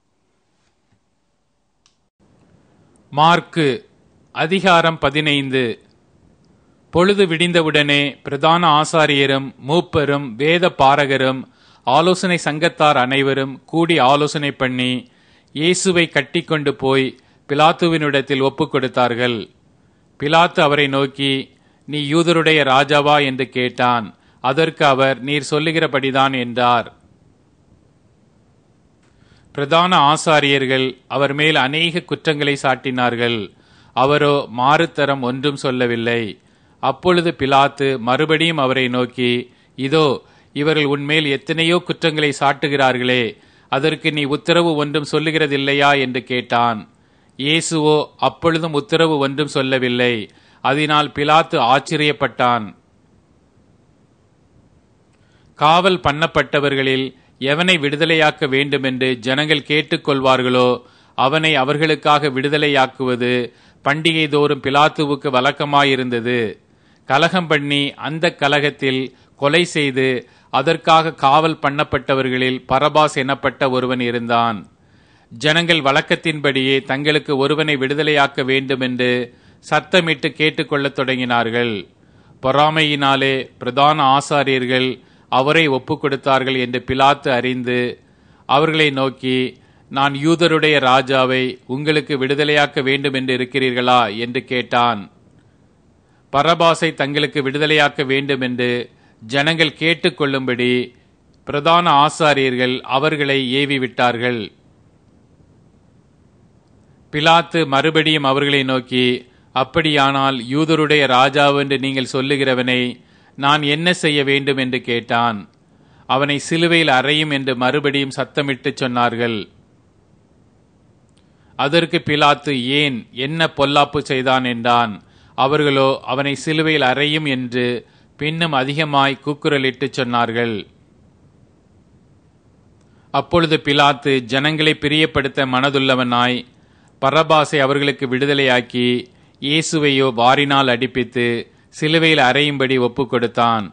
மார்க்கு அதிகாரம் பதினைந்து பொழுது விடிந்தவுடனே பிரதான ஆசாரியரும் மூப்பரும் வேத பாரகரும் ஆலோசனை சங்கத்தார் அனைவரும் கூடி ஆலோசனை பண்ணி இயேசுவை கட்டிக்கொண்டு போய் பிலாத்துவினிடத்தில் ஒப்புக் கொடுத்தார்கள் பிலாத்து அவரை நோக்கி நீ யூதருடைய ராஜாவா என்று கேட்டான் அதற்கு அவர் நீர் சொல்லுகிறபடிதான் என்றார் பிரதான ஆசாரியர்கள் அவர் மேல் அநேக குற்றங்களை சாட்டினார்கள் அவரோ மாறுத்தரம் ஒன்றும் சொல்லவில்லை அப்பொழுது பிலாத்து மறுபடியும் அவரை நோக்கி இதோ இவர்கள் உன்மேல் எத்தனையோ குற்றங்களை சாட்டுகிறார்களே அதற்கு நீ உத்தரவு ஒன்றும் சொல்லுகிறதில்லையா என்று கேட்டான் இயேசுவோ அப்பொழுதும் உத்தரவு ஒன்றும் சொல்லவில்லை அதனால் பிலாத்து ஆச்சரியப்பட்டான் காவல் பண்ணப்பட்டவர்களில் எவனை விடுதலையாக்க வேண்டுமென்று ஜனங்கள் கேட்டுக்கொள்வார்களோ அவனை அவர்களுக்காக விடுதலையாக்குவது பண்டிகை தோறும் பிலாத்துவுக்கு வழக்கமாயிருந்தது கலகம் பண்ணி அந்த கலகத்தில் கொலை செய்து அதற்காக காவல் பண்ணப்பட்டவர்களில் பரபாஸ் எனப்பட்ட ஒருவன் இருந்தான் ஜனங்கள் வழக்கத்தின்படியே தங்களுக்கு ஒருவனை விடுதலையாக்க வேண்டுமென்று சத்தமிட்டு கேட்டுக்கொள்ளத் தொடங்கினார்கள் பொறாமையினாலே பிரதான ஆசாரியர்கள் அவரை ஒப்புக் கொடுத்தார்கள் என்று பிலாத்து அறிந்து அவர்களை நோக்கி நான் யூதருடைய ராஜாவை உங்களுக்கு விடுதலையாக்க வேண்டும் என்று இருக்கிறீர்களா என்று கேட்டான் பரபாசை தங்களுக்கு விடுதலையாக்க வேண்டும் என்று ஜனங்கள் கேட்டுக்கொள்ளும்படி பிரதான ஆசாரியர்கள் அவர்களை ஏவி விட்டார்கள் பிலாத்து மறுபடியும் அவர்களை நோக்கி அப்படியானால் யூதருடைய ராஜாவென்று நீங்கள் சொல்லுகிறவனை நான் என்ன செய்ய வேண்டும் என்று கேட்டான் அவனை சிலுவையில் அறையும் என்று மறுபடியும் சத்தமிட்டு சொன்னார்கள் அதற்கு பிலாத்து ஏன் என்ன பொல்லாப்பு செய்தான் என்றான் அவர்களோ அவனை சிலுவையில் அறையும் என்று பின்னும் அதிகமாய் கூக்குரலிட்டு சொன்னார்கள் அப்பொழுது பிலாத்து ஜனங்களை பிரியப்படுத்த மனதுள்ளவனாய் பரபாசை அவர்களுக்கு விடுதலையாக்கி இயேசுவையோ வாரினால் அடிப்பித்து சிலுவையில் அறையும்படி ஒப்புக் கொடுத்தான்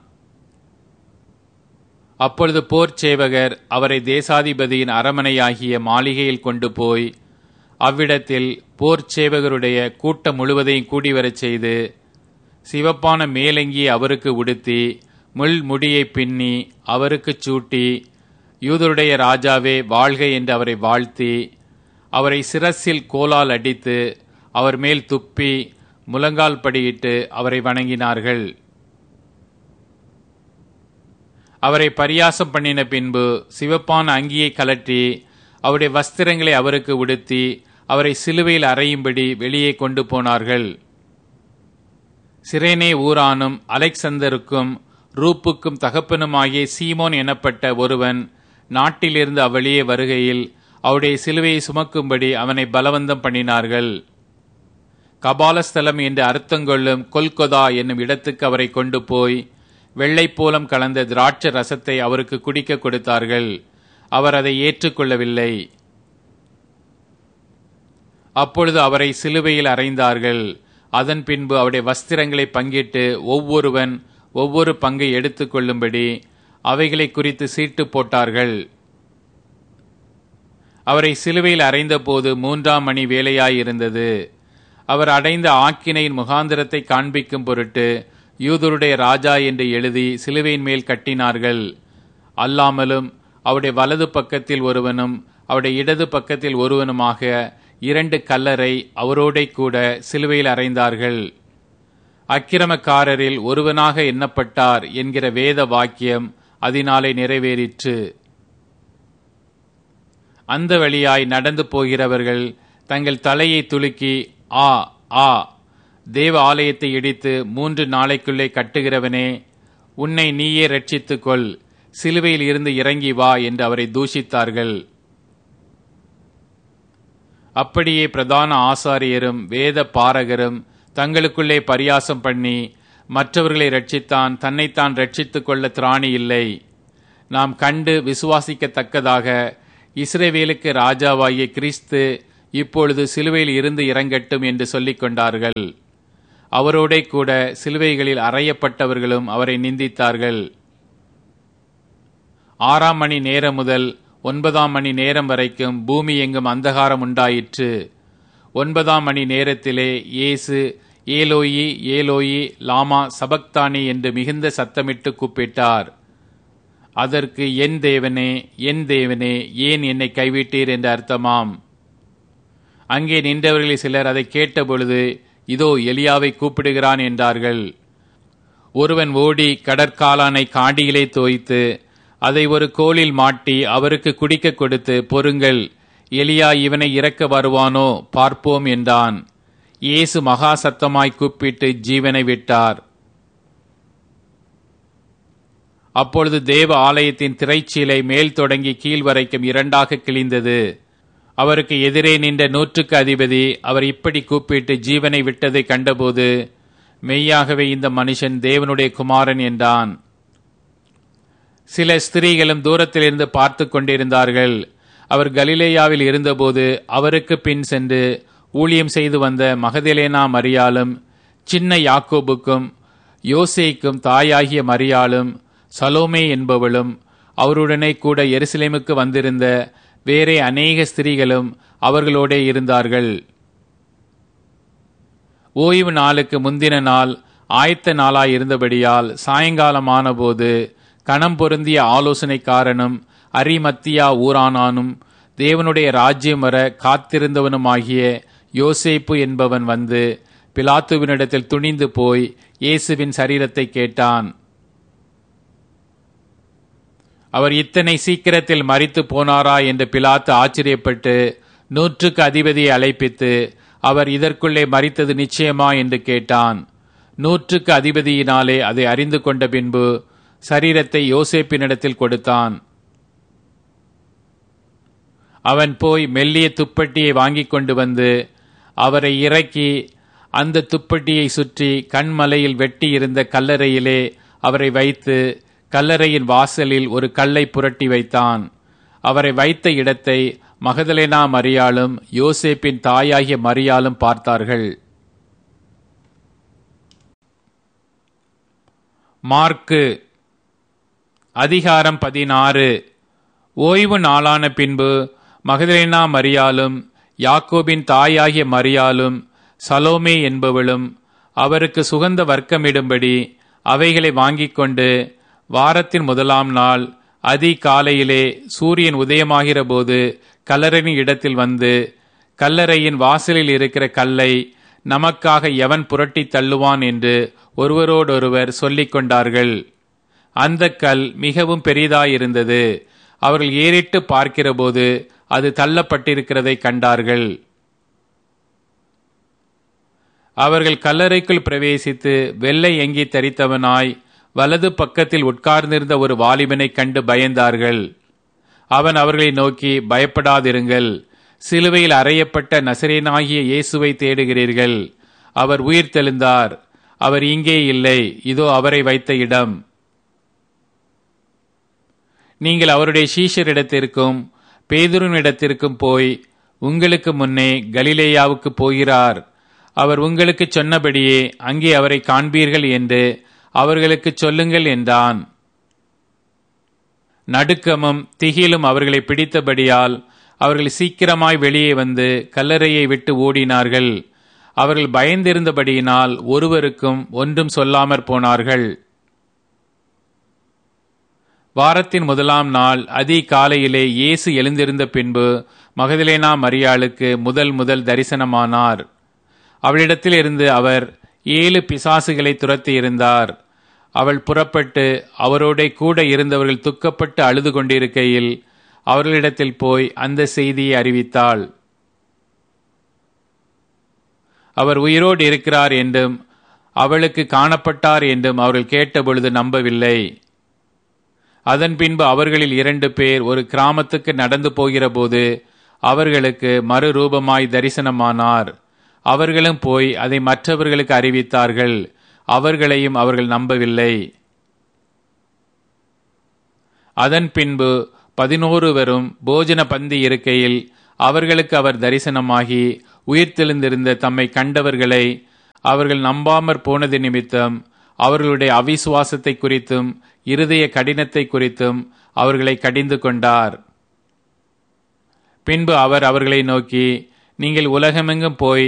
அப்பொழுது போர்ச் சேவகர் அவரை தேசாதிபதியின் அரமனையாகிய மாளிகையில் கொண்டு போய் அவ்விடத்தில் போர்ச் சேவகருடைய கூட்டம் முழுவதையும் கூடிவரச் செய்து சிவப்பான மேலங்கி அவருக்கு உடுத்தி முள் முடியை பின்னி அவருக்குச் சூட்டி யூதருடைய ராஜாவே வாழ்க என்று அவரை வாழ்த்தி அவரை சிரசில் கோலால் அடித்து அவர் மேல் துப்பி முழங்கால் படியிட்டு அவரை வணங்கினார்கள் அவரை பரியாசம் பண்ணின பின்பு சிவப்பான அங்கியை கலற்றி அவருடைய வஸ்திரங்களை அவருக்கு உடுத்தி அவரை சிலுவையில் அறையும்படி வெளியே கொண்டு போனார்கள் சிரேனே ஊரானும் அலெக்சந்தருக்கும் ரூப்புக்கும் தகப்பனுமாகிய சீமோன் எனப்பட்ட ஒருவன் நாட்டிலிருந்து அவ்வழியே வருகையில் அவருடைய சிலுவையை சுமக்கும்படி அவனை பலவந்தம் பண்ணினார்கள் கபாலஸ்தலம் என்று அர்த்தங்கொள்ளும் கொல்கொதா என்னும் இடத்துக்கு அவரை கொண்டு போய் வெள்ளைப்போலம் கலந்த திராட்ச ரசத்தை அவருக்கு குடிக்க கொடுத்தார்கள் அவர் அதை ஏற்றுக்கொள்ளவில்லை அப்பொழுது அவரை சிலுவையில் அறைந்தார்கள் அதன் பின்பு அவருடைய வஸ்திரங்களை பங்கிட்டு ஒவ்வொருவன் ஒவ்வொரு பங்கை எடுத்துக்கொள்ளும்படி அவைகளை குறித்து சீட்டு போட்டார்கள் அவரை சிலுவையில் அறைந்தபோது மூன்றாம் மணி வேலையாயிருந்தது அவர் அடைந்த ஆக்கினையின் முகாந்திரத்தை காண்பிக்கும் பொருட்டு யூதருடைய ராஜா என்று எழுதி சிலுவையின் மேல் கட்டினார்கள் அல்லாமலும் அவருடைய வலது பக்கத்தில் ஒருவனும் அவருடைய இடது பக்கத்தில் ஒருவனுமாக இரண்டு கல்லரை அவரோடே கூட சிலுவையில் அறைந்தார்கள் அக்கிரமக்காரரில் ஒருவனாக எண்ணப்பட்டார் என்கிற வேத வாக்கியம் அதனாலே நிறைவேறிற்று அந்த வழியாய் நடந்து போகிறவர்கள் தங்கள் தலையை துலுக்கி ஆ ஆ தேவ ஆலயத்தை இடித்து மூன்று நாளைக்குள்ளே கட்டுகிறவனே உன்னை நீயே ரட்சித்துக் கொள் சிலுவையில் இருந்து இறங்கி வா என்று அவரை தூஷித்தார்கள் அப்படியே பிரதான ஆசாரியரும் வேத பாரகரும் தங்களுக்குள்ளே பரியாசம் பண்ணி மற்றவர்களை ரட்சித்தான் தன்னைத்தான் ரட்சித்துக் கொள்ள திராணி இல்லை நாம் கண்டு விசுவாசிக்கத்தக்கதாக இஸ்ரேவேலுக்கு ராஜாவாகிய கிறிஸ்து இப்பொழுது சிலுவையில் இருந்து இறங்கட்டும் என்று சொல்லிக் கொண்டார்கள் அவரோடே கூட சிலுவைகளில் அறையப்பட்டவர்களும் அவரை நிந்தித்தார்கள் ஆறாம் மணி நேரம் முதல் ஒன்பதாம் மணி நேரம் வரைக்கும் பூமி எங்கும் அந்தகாரம் உண்டாயிற்று ஒன்பதாம் மணி நேரத்திலே இயேசு ஏலோயி ஏலோயி லாமா சபக்தானி என்று மிகுந்த சத்தமிட்டு கூப்பிட்டார் அதற்கு என் தேவனே என் தேவனே ஏன் என்னை கைவிட்டீர் என்று அர்த்தமாம் அங்கே நின்றவர்களில் சிலர் அதை கேட்டபொழுது இதோ எலியாவை கூப்பிடுகிறான் என்றார்கள் ஒருவன் ஓடி கடற்காலானை காண்டியிலே தோய்த்து அதை ஒரு கோலில் மாட்டி அவருக்கு குடிக்க கொடுத்து பொறுங்கள் எலியா இவனை இறக்க வருவானோ பார்ப்போம் என்றான் இயேசு மகா சத்தமாய் கூப்பிட்டு ஜீவனை விட்டார் அப்பொழுது தேவ ஆலயத்தின் திரைச்சீலை மேல் தொடங்கி கீழ் வரைக்கும் இரண்டாக கிழிந்தது அவருக்கு எதிரே நின்ற நூற்றுக்கு அதிபதி அவர் இப்படி கூப்பிட்டு ஜீவனை விட்டதை கண்டபோது மெய்யாகவே இந்த மனுஷன் தேவனுடைய குமாரன் என்றான் சில ஸ்திரீகளும் தூரத்திலிருந்து பார்த்து கொண்டிருந்தார்கள் அவர் கலிலேயாவில் இருந்தபோது அவருக்கு பின் சென்று ஊழியம் செய்து வந்த மகதிலேனா மரியாளும் சின்ன யாக்கோபுக்கும் யோசேக்கும் தாயாகிய மரியாளும் சலோமே என்பவளும் அவருடனே கூட எருசலேமுக்கு வந்திருந்த வேறே அநேக ஸ்திரீகளும் அவர்களோடே இருந்தார்கள் ஓய்வு நாளுக்கு முந்தின நாள் ஆயத்த நாளாய் இருந்தபடியால் சாயங்காலமானபோது கணம் பொருந்திய ஆலோசனைக்காரனும் அரிமத்தியா ஊரானானும் தேவனுடைய ராஜ்யம் வர காத்திருந்தவனுமாகிய யோசேப்பு என்பவன் வந்து பிலாத்துவினிடத்தில் துணிந்து போய் இயேசுவின் சரீரத்தை கேட்டான் அவர் இத்தனை சீக்கிரத்தில் மறித்து போனாரா என்று பிலாத்து ஆச்சரியப்பட்டு நூற்றுக்கு அதிபதியை அழைப்பித்து அவர் இதற்குள்ளே மறித்தது நிச்சயமா என்று கேட்டான் நூற்றுக்கு அதிபதியினாலே அதை அறிந்து கொண்ட பின்பு சரீரத்தை யோசேப்பினிடத்தில் கொடுத்தான் அவன் போய் மெல்லிய துப்பட்டியை வாங்கிக் கொண்டு வந்து அவரை இறக்கி அந்த துப்பட்டியை சுற்றி கண்மலையில் வெட்டி இருந்த கல்லறையிலே அவரை வைத்து கல்லறையின் வாசலில் ஒரு கல்லை புரட்டி வைத்தான் அவரை வைத்த இடத்தை மகதலேனா மரியாளும் யோசேப்பின் தாயாகிய மரியாளும் பார்த்தார்கள் மார்க்கு அதிகாரம் பதினாறு ஓய்வு நாளான பின்பு மகதலேனா மரியாளும் யாக்கோபின் தாயாகிய மரியாளும் சலோமே என்பவளும் அவருக்கு சுகந்த வர்க்கமிடும்படி அவைகளை வாங்கிக் கொண்டு வாரத்தின் முதலாம் நாள் அதி காலையிலே சூரியன் உதயமாகிற போது கல்லறையின் இடத்தில் வந்து கல்லறையின் வாசலில் இருக்கிற கல்லை நமக்காக எவன் புரட்டி தள்ளுவான் என்று ஒருவரோடொருவர் சொல்லிக் கொண்டார்கள் அந்த கல் மிகவும் பெரிதாயிருந்தது அவர்கள் ஏறிட்டு பார்க்கிறபோது அது தள்ளப்பட்டிருக்கிறதை கண்டார்கள் அவர்கள் கல்லறைக்குள் பிரவேசித்து வெள்ளை எங்கி தரித்தவனாய் வலது பக்கத்தில் உட்கார்ந்திருந்த ஒரு வாலிபனை கண்டு பயந்தார்கள் அவன் அவர்களை நோக்கி பயப்படாதிருங்கள் சிலுவையில் அறையப்பட்ட நசரேனாகிய இயேசுவை தேடுகிறீர்கள் அவர் உயிர் தெழுந்தார் அவர் இங்கே இல்லை இதோ அவரை வைத்த இடம் நீங்கள் அவருடைய சீஷரிடத்திற்கும் பேதுருனிடத்திற்கும் போய் உங்களுக்கு முன்னே கலிலேயாவுக்கு போகிறார் அவர் உங்களுக்கு சொன்னபடியே அங்கே அவரை காண்பீர்கள் என்று அவர்களுக்கு சொல்லுங்கள் என்றான் நடுக்கமும் திகிலும் அவர்களை பிடித்தபடியால் அவர்கள் சீக்கிரமாய் வெளியே வந்து கல்லறையை விட்டு ஓடினார்கள் அவர்கள் பயந்திருந்தபடியினால் ஒருவருக்கும் ஒன்றும் சொல்லாமற் போனார்கள் வாரத்தின் முதலாம் நாள் அதி காலையிலே இயேசு எழுந்திருந்த பின்பு மகதலேனா மரியாளுக்கு முதல் முதல் தரிசனமானார் அவளிடத்தில் இருந்து அவர் ஏழு பிசாசுகளை துரத்தி இருந்தார் அவள் புறப்பட்டு அவரோட கூட இருந்தவர்கள் துக்கப்பட்டு அழுது கொண்டிருக்கையில் அவர்களிடத்தில் போய் அந்த செய்தியை அறிவித்தாள் அவர் உயிரோடு இருக்கிறார் என்றும் அவளுக்கு காணப்பட்டார் என்றும் அவர்கள் கேட்டபொழுது நம்பவில்லை அதன் பின்பு அவர்களில் இரண்டு பேர் ஒரு கிராமத்துக்கு நடந்து போகிறபோது அவர்களுக்கு மறுரூபமாய் தரிசனமானார் அவர்களும் போய் அதை மற்றவர்களுக்கு அறிவித்தார்கள் அவர்களையும் அவர்கள் நம்பவில்லை அதன் பின்பு பதினோருவரும் போஜன பந்தி இருக்கையில் அவர்களுக்கு அவர் தரிசனமாகி உயிர்த்தெழுந்திருந்த தம்மை கண்டவர்களை அவர்கள் நம்பாமற் போனது நிமித்தம் அவர்களுடைய அவிசுவாசத்தை குறித்தும் இருதய கடினத்தை குறித்தும் அவர்களை கடிந்து கொண்டார் பின்பு அவர் அவர்களை நோக்கி நீங்கள் உலகமெங்கும் போய்